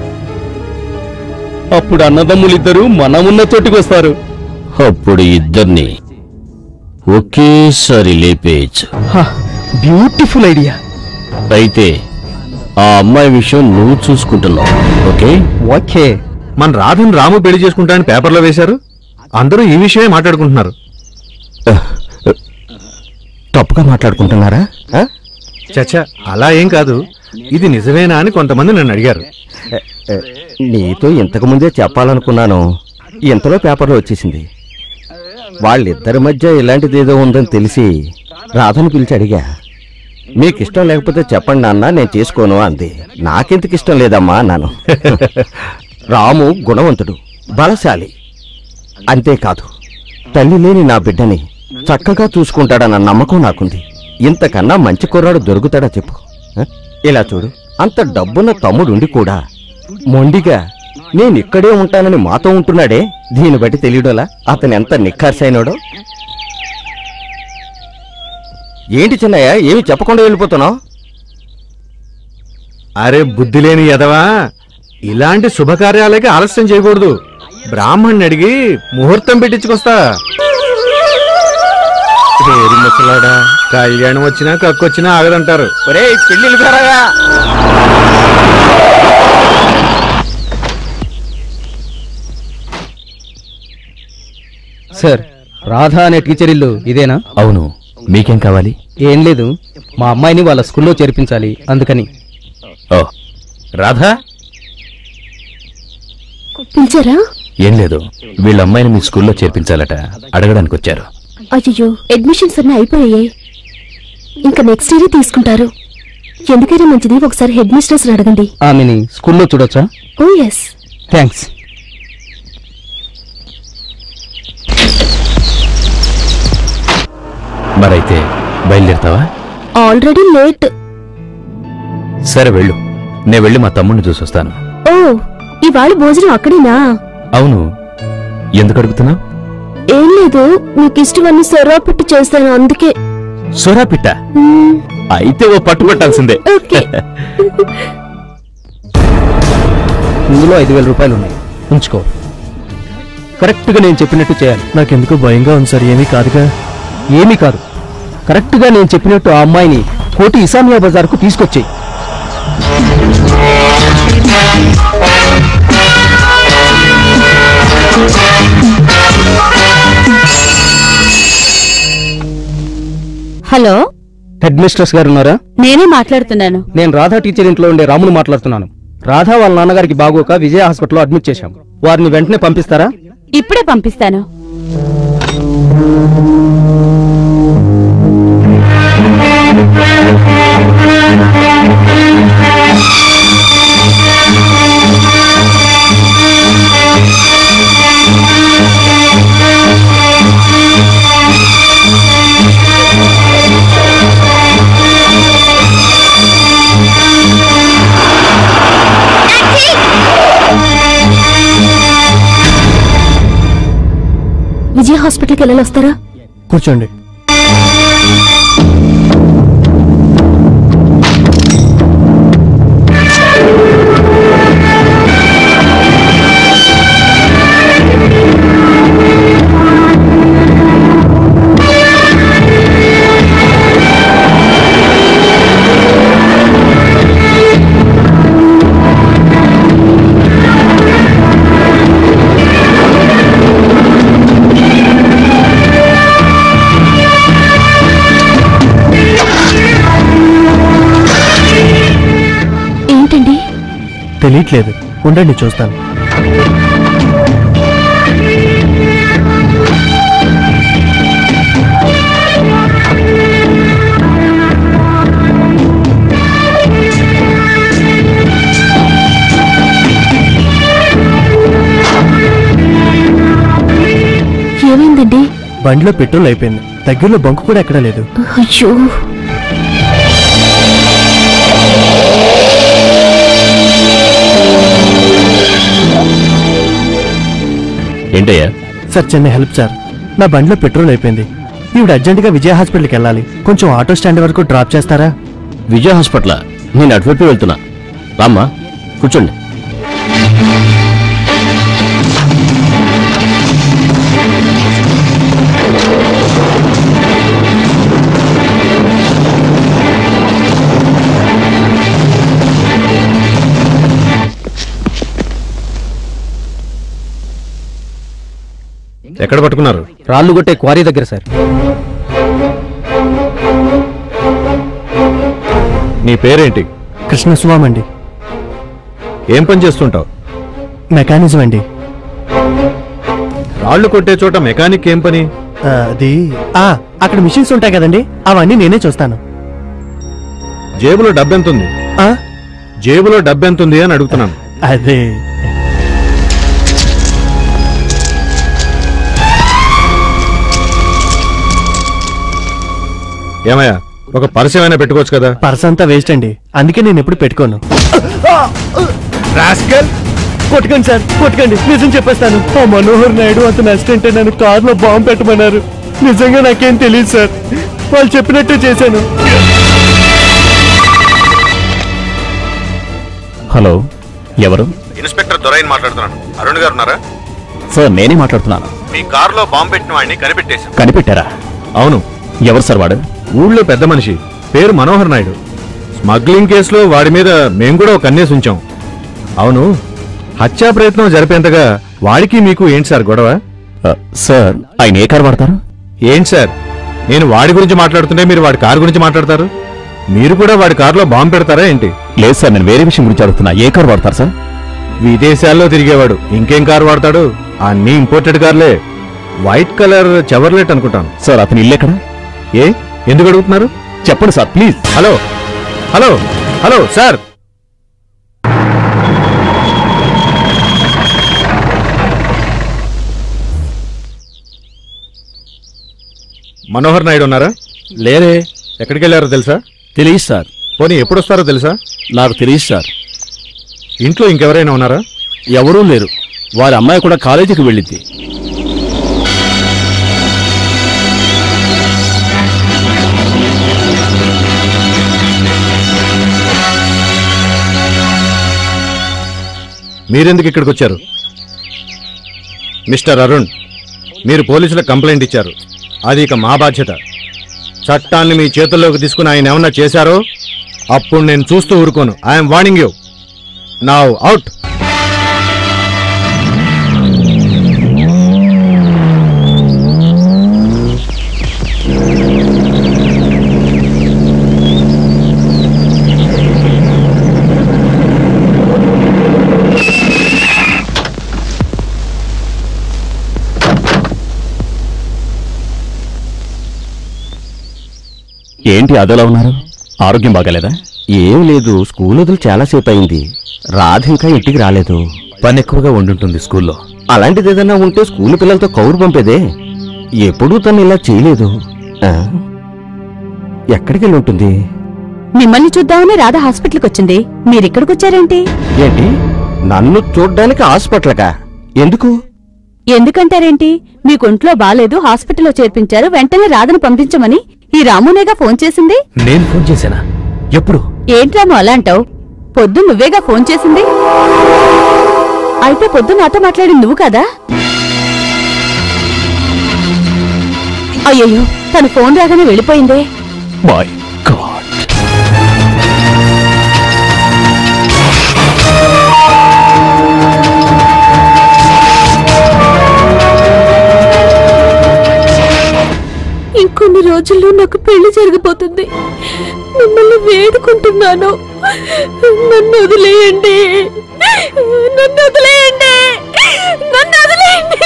అప్పుడు అన్నదమ్ములిద్దరూ మనమున్న చోటుకు వస్తారు అప్పుడు ఇద్దరిని ఒకేసారి లేపేయచ్చు బ్యూటిఫుల్ ఐడియా అయితే ఆ అమ్మాయి విషయం నువ్వు చూసుకుంటున్నావు ఓకే ఓకే మన రాధను రాము పెళ్లి చేసుకుంటానని పేపర్లో వేశారు అందరూ ఈ విషయమే మాట్లాడుకుంటున్నారు తప్పుగా మాట్లాడుకుంటున్నారా ఆ? చచ్చా అలా ఏం కాదు ఇది నిజమేనా అని కొంతమంది నన్ను అడిగారు ఎ, ఎ, నీతో ఇంతకు ముందే చెప్పాలనుకున్నాను ఇంతలో పేపర్లో వచ్చేసింది వాళ్ళిద్దరి మధ్య ఇలాంటిదేదో ఉందని తెలిసి రాధను పిలిచి అడిగా మీకు ఇష్టం లేకపోతే చెప్పండి నాన్న నేను చేసుకోను అంది నాకెందుకు ఇష్టం లేదమ్మా అన్నాను రాము గుణవంతుడు బలశాలి అంతేకాదు తల్లి లేని నా బిడ్డని చక్కగా చూసుకుంటాడన్న నమ్మకం నాకుంది ఇంతకన్నా మంచి కుర్రాడు దొరుకుతాడా చెప్పు ఆ? ఇలా చూడు అంత డబ్బున్న తమ్ముడుండి కూడా మొండిగా నేను ఇక్కడే ఉంటానని మాతో ఉంటున్నాడే దీన్ని బట్టి తెలియడంలా అతను ఎంత నిఖార్సైనాడో ఏంటి చిన్నయ్య ఏమి చెప్పకుండా వెళ్ళిపోతున్నావు అరే బుద్ధి లేని ఎదవా ఇలాంటి శుభకార్యాలకి ఆలస్యం చేయకూడదు బ్రాహ్మణ్ణి అడిగి ముహూర్తం పెట్టించుకొస్తా పేరు ముసలాడా కళ్యాణం వచ్చినా కక్కొచ్చినా ఆగదంటారు ఒరే పెళ్ళిళ్ళు పేరాయా సార్ రాధా అనే టీచర్ ఇల్లు ఇదేనా అవును మీకేం కావాలి ఏం లేదు మా అమ్మాయిని వాళ్ళ స్కూల్లో చేర్పించాలి అందుకని ఓ రాధా పిలిచారా ఏం లేదు వీళ్ళ అమ్మాయిని మీ స్కూల్లో చేర్పించాలట అడగడానికి వచ్చారు అయ్యో అడ్మిషన్స్ అన్నీ అయిపోయాయి ఇంకా నెక్స్ట్ ఇయర్ తీసుకుంటారు ఎందుకైనా మంచిది ఒకసారి హెడ్ మిస్ట్రెస్ అడగండి ఆమెని స్కూల్లో చూడొచ్చా ఓ ఎస్ థ్యాంక్స్ మరైతే బయలుదేరుతావా ఆల్రెడీ లేట్ సరే వెళ్ళు నేను వెళ్ళి మా తమ్ముడిని చూసొస్తాను ఓ ఇవాళ భోజనం అక్కడేనా అవును ఎందుకు అడుగుతున్నావు ఏం లేదు మీకు ఇష్టమని సొరవ పెట్టి చేస్తాను అందుకే సోరా పిట్ట అయితే ఓ పట్టుబట్టాల్సిందే ఓకే ఇందులో ఐదు వేల రూపాయలు ఉన్నాయి ఉంచుకో కరెక్ట్గా నేను చెప్పినట్టు చేయాలి నాకెందుకో భయంగా ఉంది సార్ ఏమీ కాదుగా ఏమీ కాదు కరెక్ట్గా నేను చెప్పినట్టు ఆ అమ్మాయిని కోటి ఇసామియా బజార్కు తీసుకొచ్చేయి హలో హెడ్ మిస్ట్రెస్ గారు ఉన్నారా నేనే మాట్లాడుతున్నాను నేను రాధా టీచర్ ఇంట్లో ఉండే రామును మాట్లాడుతున్నాను రాధా వాళ్ళ నాన్నగారికి బాగోక విజయ హాస్పిటల్లో అడ్మిట్ చేశాం వారిని వెంటనే పంపిస్తారా ఇప్పుడే పంపిస్తాను విజయ హాస్పిటల్కి వెళ్ళాలి వస్తారా కూర్చోండి తెలియట్లేదు ఉండండి చూస్తాను ఏమైందండి బండిలో పెట్రోల్ అయిపోయింది దగ్గరలో బంకు కూడా ఎక్కడా లేదు అయ్యో ఏంటయ్యా సార్ చిన్న హెల్ప్ సార్ నా బండిలో పెట్రోల్ అయిపోయింది ఈవిడ అర్జెంటుగా విజయ హాస్పిటల్కి వెళ్ళాలి కొంచెం ఆటో స్టాండ్ వరకు డ్రాప్ చేస్తారా విజయ హాస్పిటల్ నేను అటువైపు వెళ్తున్నా రామ్మా కూర్చోండి ఎక్కడ పట్టుకున్నారు రాళ్ళు కొట్టే క్వారీ దగ్గర సార్ నీ పేరేంటి కృష్ణస్వామి అండి ఏం పని చేస్తుంటావు మెకానిజం అండి రాళ్లు కొట్టే చోట మెకానిక్ ఏం పని ఆ, అది ఆ, అక్కడ మిషన్స్ ఉంటాయి కదండి అవన్నీ నేనే చూస్తాను జేబులో డబ్బెంతుంది ఆ? జేబులో డబ్బెంతుంది అని అడుగుతున్నాను అదే ఏమయ్యా ఒక పరిచయం అయినా పెట్టుకోవచ్చు కదా పర్స్ అంతా వేస్ట్ అండి అందుకే నేను ఎప్పుడు పెట్టుకోను కొట్టుకోండి సార్ కొట్టుకోండి నిజం చెప్పేస్తాను ఆ మనోహర్ నాయుడు అతను అసిస్టెంట్ నన్ను కారులో బాంబు పెట్టమన్నారు నిజంగా నాకేం తెలియదు సార్ వాళ్ళు చెప్పినట్టు చేశాను హలో ఎవరు ఇన్స్పెక్టర్ దొరైన్ మాట్లాడుతున్నాను అరుణ్ గారు ఉన్నారా సార్ నేనే మాట్లాడుతున్నాను మీ కారులో బాంబు పెట్టిన వాడిని కనిపెట్టేశాం కనిపెట్టారా అవును ఎవరు సార్ వాడు ఊళ్ళో పెద్ద మనిషి పేరు మనోహర్ నాయుడు స్మగ్లింగ్ కేసులో వాడి మీద మేము కూడా ఒక కన్నేసి ఉంచాం అవును హత్యా ప్రయత్నం జరిపేంతగా వాడికి మీకు ఏంటి సార్ గొడవ సార్ ఆయన ఏ కారు వాడతారు ఏంటి సార్ నేను వాడి గురించి మాట్లాడుతుంటే మీరు వాడి కారు గురించి మాట్లాడతారు మీరు కూడా వాడి కారులో బాంబు పెడతారా ఏంటి లేదు సార్ నేను వేరే విషయం గురించి అడుగుతున్నా ఏ కారు వాడతారు సార్ విదేశాల్లో తిరిగేవాడు ఇంకేం కారు వాడతాడు అన్ని ఇంపోర్టెడ్ కార్లే వైట్ కలర్ చెవర్లెట్ అనుకుంటాను సార్ అతని ఇల్లు ఎక్కడ ఏ ఎందుకు అడుగుతున్నారు చెప్పండి sir please hello hello hello sir Manohar Naidu ఉన్నారా లేరే ఎక్కడికి వెళ్ళారో తెలుసా తెలియదు సార్ పోనీ ఎప్పుడు వస్తారో తెలుసా నాకు తెలియదు సార్ ఇంట్లో ఇంకెవరైనా ఉన్నారా ఎవరూ లేరు వారి అమ్మాయి కూడా కాలేజీకి వెళ్ళింది మీరెందుకు ఇక్కడికి వచ్చారు మిస్టర్ అరుణ్ మీరు పోలీసులకు కంప్లైంట్ ఇచ్చారు అది ఇక మా బాధ్యత చట్టాన్ని మీ చేతుల్లోకి తీసుకుని ఆయన ఏమన్నా చేశారో అప్పుడు నేను చూస్తూ ఊరుకోను ఐఎమ్ వార్నింగ్ యూ నా అవుట్ ఏంటి అదోలా ఉన్నారు ఆరోగ్యం బాగాలేదా ఏం లేదు స్కూల్ వదిలి చాలాసేపు అయింది రాధ ఇంకా ఇంటికి రాలేదు పని ఎక్కువగా ఉండుంటుంది స్కూల్లో అలాంటిది ఏదైనా ఉంటే స్కూల్ పిల్లలతో కౌరు పంపేదే ఎప్పుడూ తను ఇలా చేయలేదు ఆ? ఎక్కడికి వెళ్ళి ఉంటుంది మిమ్మల్ని చూద్దామని రాధ హాస్పిటల్కి వచ్చింది మీరిక్కడికి వచ్చారేంటి ఏంటి నన్ను చూడ్డానికి హాస్పిటల్కా ఎందుకు ఎందుకంటారేంటి మీకు ఒంట్లో బాలేదు హాస్పిటల్లో చేర్పించారు వెంటనే రాధను పంపించమని ఈ రామునేగా ఫోన్ చేసింది నేను ఫోన్ చేశానా ఎప్పుడు ఏంటి రాము అలా అంటావు పొద్దు నువ్వేగా ఫోన్ చేసింది అయితే పొద్దు నాతో మాట్లాడింది నువ్వు కదా అయ్యయ్యో తను ఫోన్ రాగానే వెళ్ళిపోయిందే బాయ్ గాడ్ ఇంకొన్ని రోజులు రోజుల్లో నాకు పెళ్లి జరగబోతుంది మిమ్మల్ని వేడుకుంటున్నాను నన్ను వదిలేయండి నన్ను వదిలేయండి నన్ను వదిలేయండి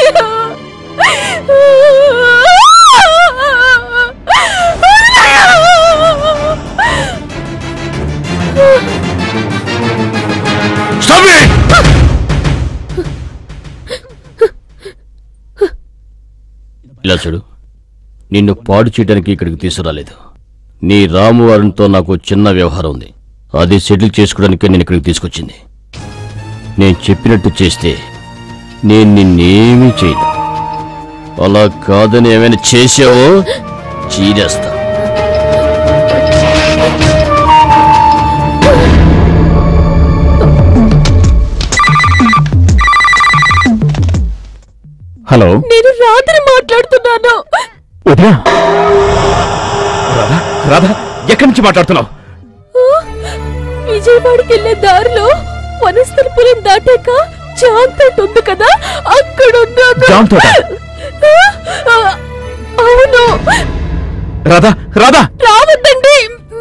ఇలా చూడు నిన్ను పాడు చేయడానికి ఇక్కడికి తీసుకురాలేదు నీ రాము వారితో నాకు చిన్న వ్యవహారం ఉంది అది సెటిల్ చేసుకోవడానికే నేను ఇక్కడికి తీసుకొచ్చింది నేను చెప్పినట్టు చేస్తే నేను నిన్నేమీ చేయను అలా కాదని ఏమైనా చేసావో చీరేస్తా హలో నేను రాత్రి మాట్లాడుతున్నాను వదినా రాధా రాధా ఎక్కడి నుంచి మాట్లాడుతున్నావు విజయవాడకి వెళ్లే దారిలో వనస్థలపురం దాటాక జాన్ తోట ఉంది కదా అక్కడ ఉన్నాను జాన్ తోట? ఆ, అవును రాధా రాధా రావద్దండి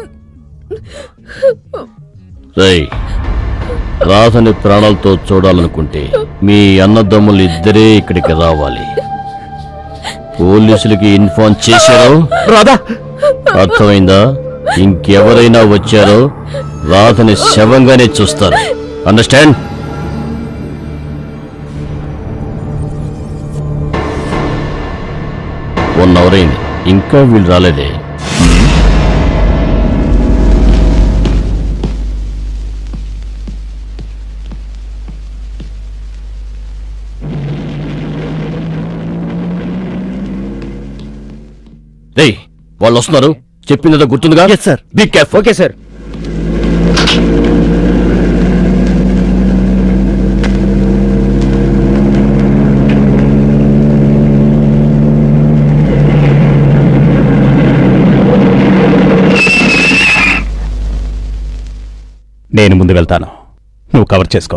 రేయ్ రాధని ప్రాణాలతో చూడాలనుకుంటే మీ అన్నదమ్ములు ఇద్దరే ఇక్కడికి రావాలి పోలీసులకి ఇన్ఫార్మ్ చేశారో రాధా అర్థమైందా ఇంకెవరైనా వచ్చారో రాధని శవంగానే చూస్తారు అండర్స్టాండ్ వన్ అవర్ అయింది ఇంకా వీళ్ళు రాలేదే రేయ్ వాళ్ళు వస్తున్నారు చెప్పిందో గుర్తుందిగా sir be careful okay sir నేను ముందు వెళ్తాను నువ్వు కవర్ చేసుకో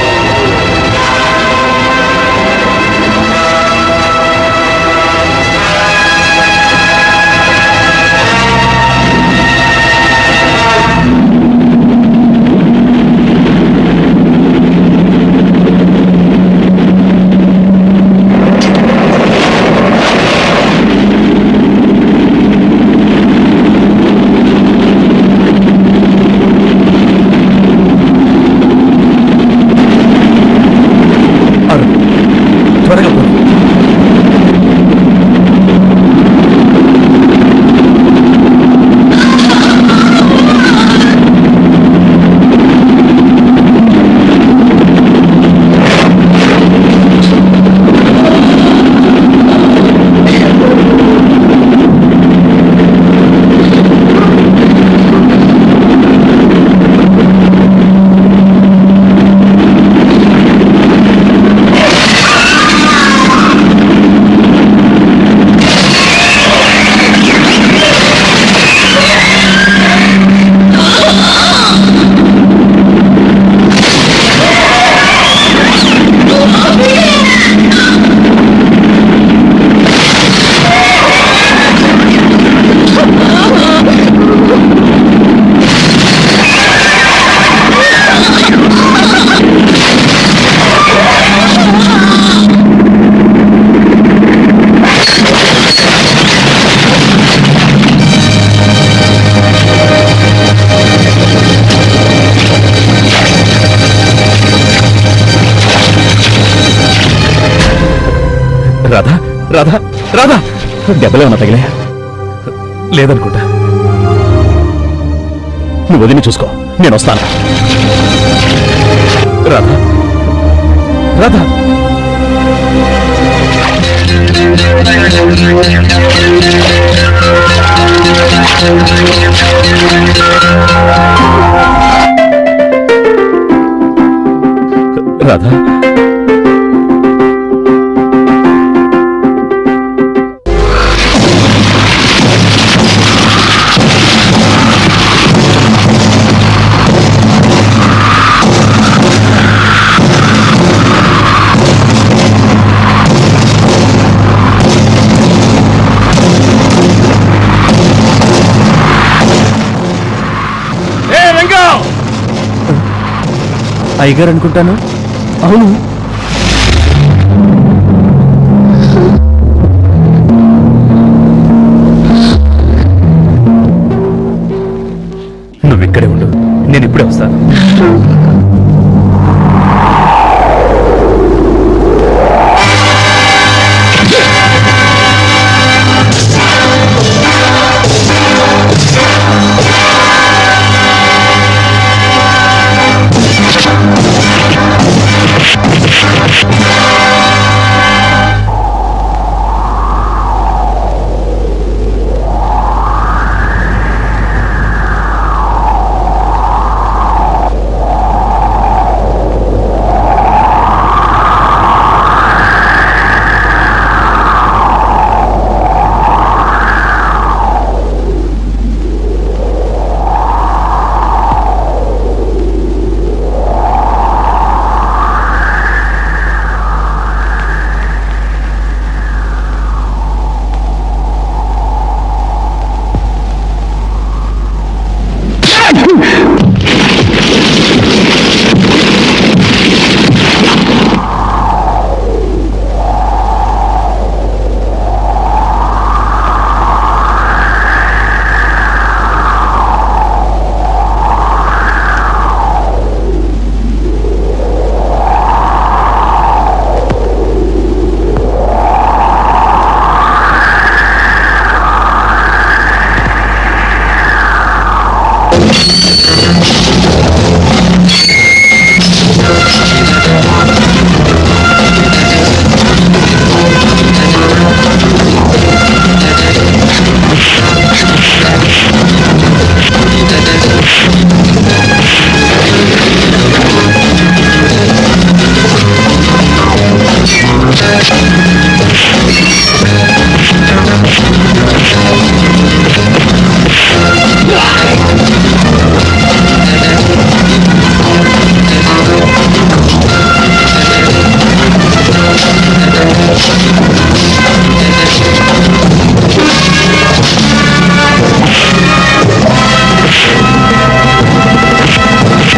ఆ రాధా రాధా రాధా దెబ్బలేమన్నా తగిలే లేదనుకుంటా నువ్వు వదిలి చూసుకో నేను వస్తాను రాధా రాధా రాధా అయ్యగారు అనుకుంటాను అవును నువ్వు ఇక్కడే ఉండు నేను ఇప్పుడే వస్తాను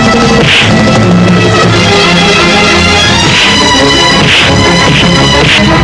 ఆ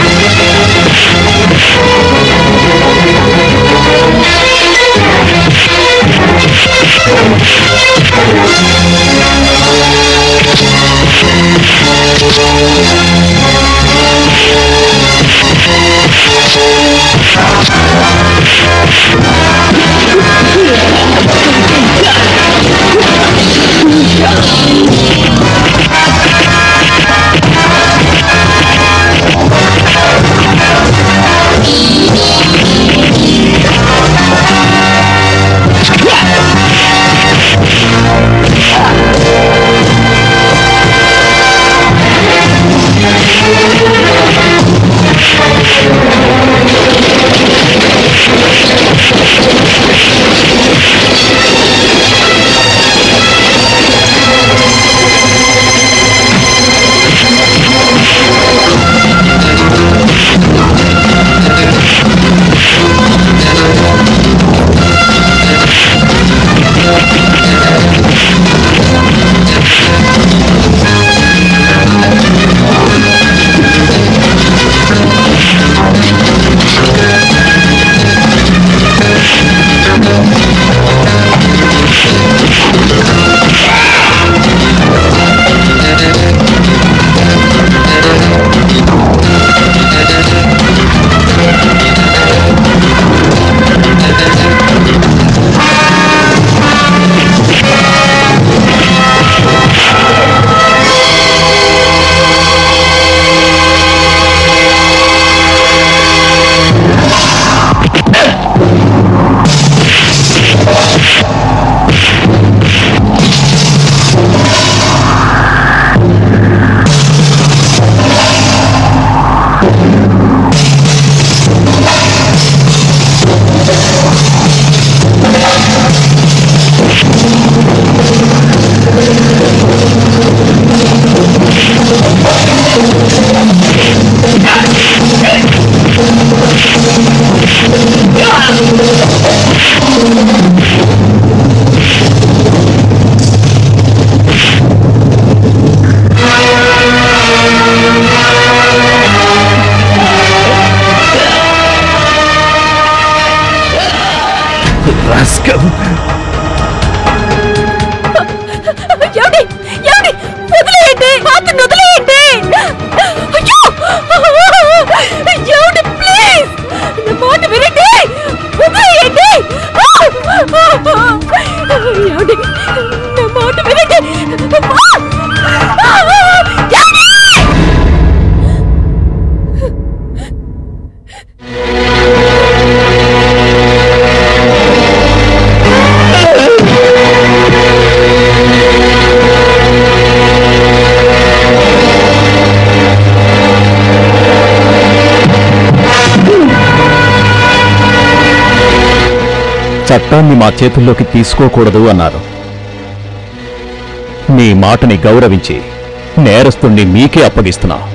చట్టాన్ని మా చేతుల్లోకి తీసుకోకూడదు అన్నారు మీ మాటని గౌరవించి నేరస్తుణ్ణి మీకే అప్పగిస్తున్నా